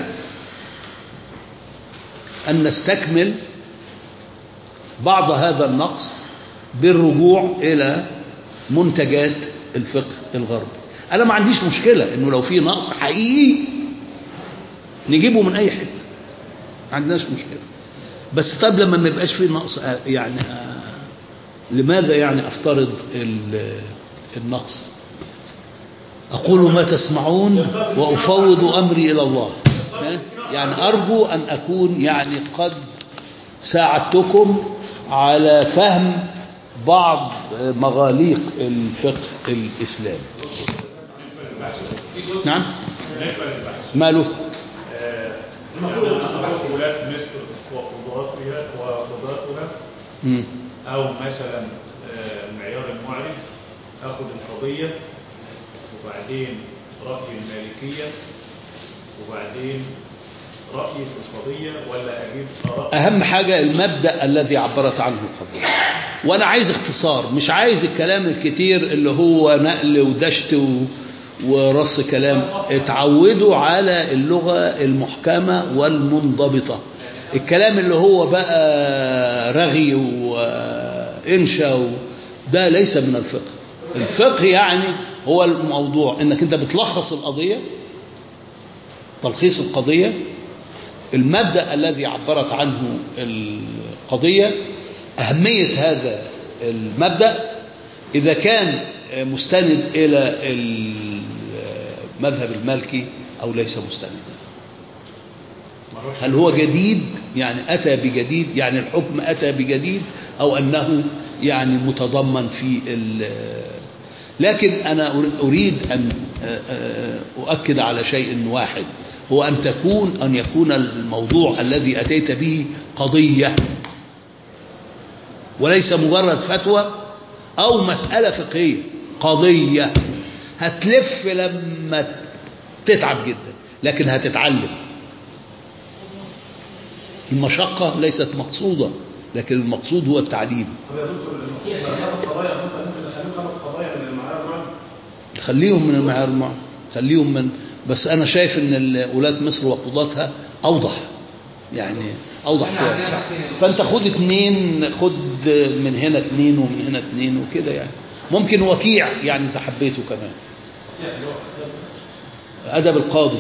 S1: ان نستكمل بعض هذا النقص بالرجوع الى منتجات الفقه الغربي انا ما عنديش مشكله انه لو في نقص حقيقي نجيبه من اي حته ما عندناش مشكله بس طيب لما ما يبقاش في نقص آه، يعني آه، لماذا يعني افترض ال- النقص اقول ما تسمعون وافوض امري الى الله ها؟ يعني ارجو ان اكون يعني قد ساعدتكم على فهم بعض مغاليق الفقه الاسلامي نعم
S4: بالنسبه للبحث
S1: ماله
S4: آه، يعني أخذ ولاة مصر وقضاتها وقضاتها
S1: مم.
S4: أو مثلا آه، معيار المعرف أخذ القضية وبعدين رأي المالكية وبعدين رأيي في القضية ولا أجيب آراء
S1: اهم حاجه المبدا الذي عبرت عنه القضيه وانا عايز اختصار مش عايز الكلام الكتير اللي هو نقل ودشت و... ورص كلام اتعودوا على اللغه المحكمه والمنضبطه الكلام اللي هو بقى رغي وانشا و... ده ليس من الفقه الفقه يعني هو الموضوع انك انت بتلخص القضيه تلخيص القضيه المبدأ الذي عبرت عنه القضية أهمية هذا المبدأ إذا كان مستند إلى المذهب المالكي أو ليس مستندا هل هو جديد يعني أتى بجديد يعني الحكم أتى بجديد أو أنه يعني متضمن في ال- لكن أنا أريد أن أؤكد على شيء واحد هو أن تكون أن يكون الموضوع الذي أتيت به قضية وليس مجرد فتوى أو مسألة فقهية قضية هتلف لما تتعب جدا لكن هتتعلم المشقة ليست مقصودة لكن المقصود هو التعليم
S6: طب يا دكتور المفروض بقى خمس قضايا مثلا ممكن نخليهم خمس قضايا من المعيار المعلم
S1: خليهم من المعيار المعين خليهم من بس انا شايف ان ال- ولاة مصر وقضاتها اوضح يعني اوضح
S2: إحنا
S1: شويه
S2: عندنا تحسين.
S1: فانت خد اتنين خد من هنا اتنين ومن هنا اتنين وكده يعني ممكن وكيع يعني اذا حبيته كمان ادب القاضي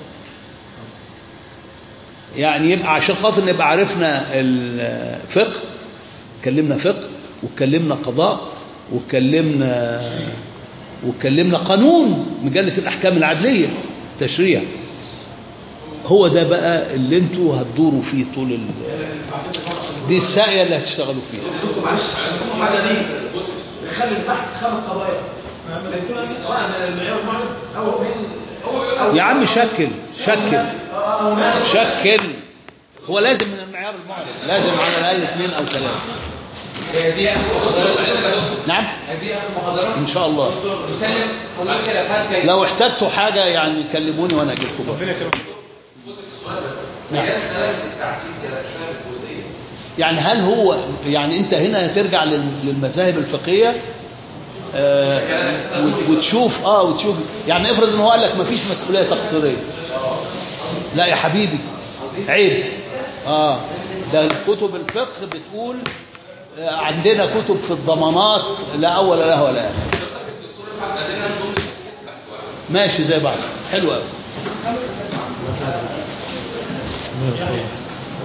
S1: يعني يبقى عشان خاطر نبقى عرفنا الفقه اتكلمنا فقه واتكلمنا قضاء واتكلمنا واتكلمنا قانون مجلة الأحكام العدلية تشريع هو ده بقى اللي انتوا هتدوروا فيه طول ال... دي الساقية اللي هتشتغلوا فيها
S6: دكتور معلش عشان كل حاجه دي نخلي البحث خمس قضايا سواء من المعيار المعلم او من أو- أو
S1: يا عم شكل شكل
S6: او ماشي
S1: شكل هو لازم من المعيار المعرف لازم على الأقل اثنين أو ثلاثة
S2: هي دي اخر محاضرات عايزك يا دكتور
S1: نعم
S2: دي اخر محاضرات
S1: ان شاء الله
S2: دكتور نسلم حضرتك الافهام كيف
S1: لو احتجتوا حاجه يعني كلموني وانا اجي لكم برضه.
S2: السؤال بس
S1: نعم.
S2: هي مساله التعقيد دي انا مش فاهم الجزئيه
S1: يعني هل هو يعني انت هنا هترجع لل- للمذاهب الفقهيه آه وت- وتشوف اه وتشوف يعني افرض ان هو قال لك مفيش مسؤوليه تقصيريه لا يا حبيبي عيب اه ده كتب الفقه بتقول آه، عندنا كتب في الضمانات لا اول لها ولا اخر ماشي زي بعض حلو قوي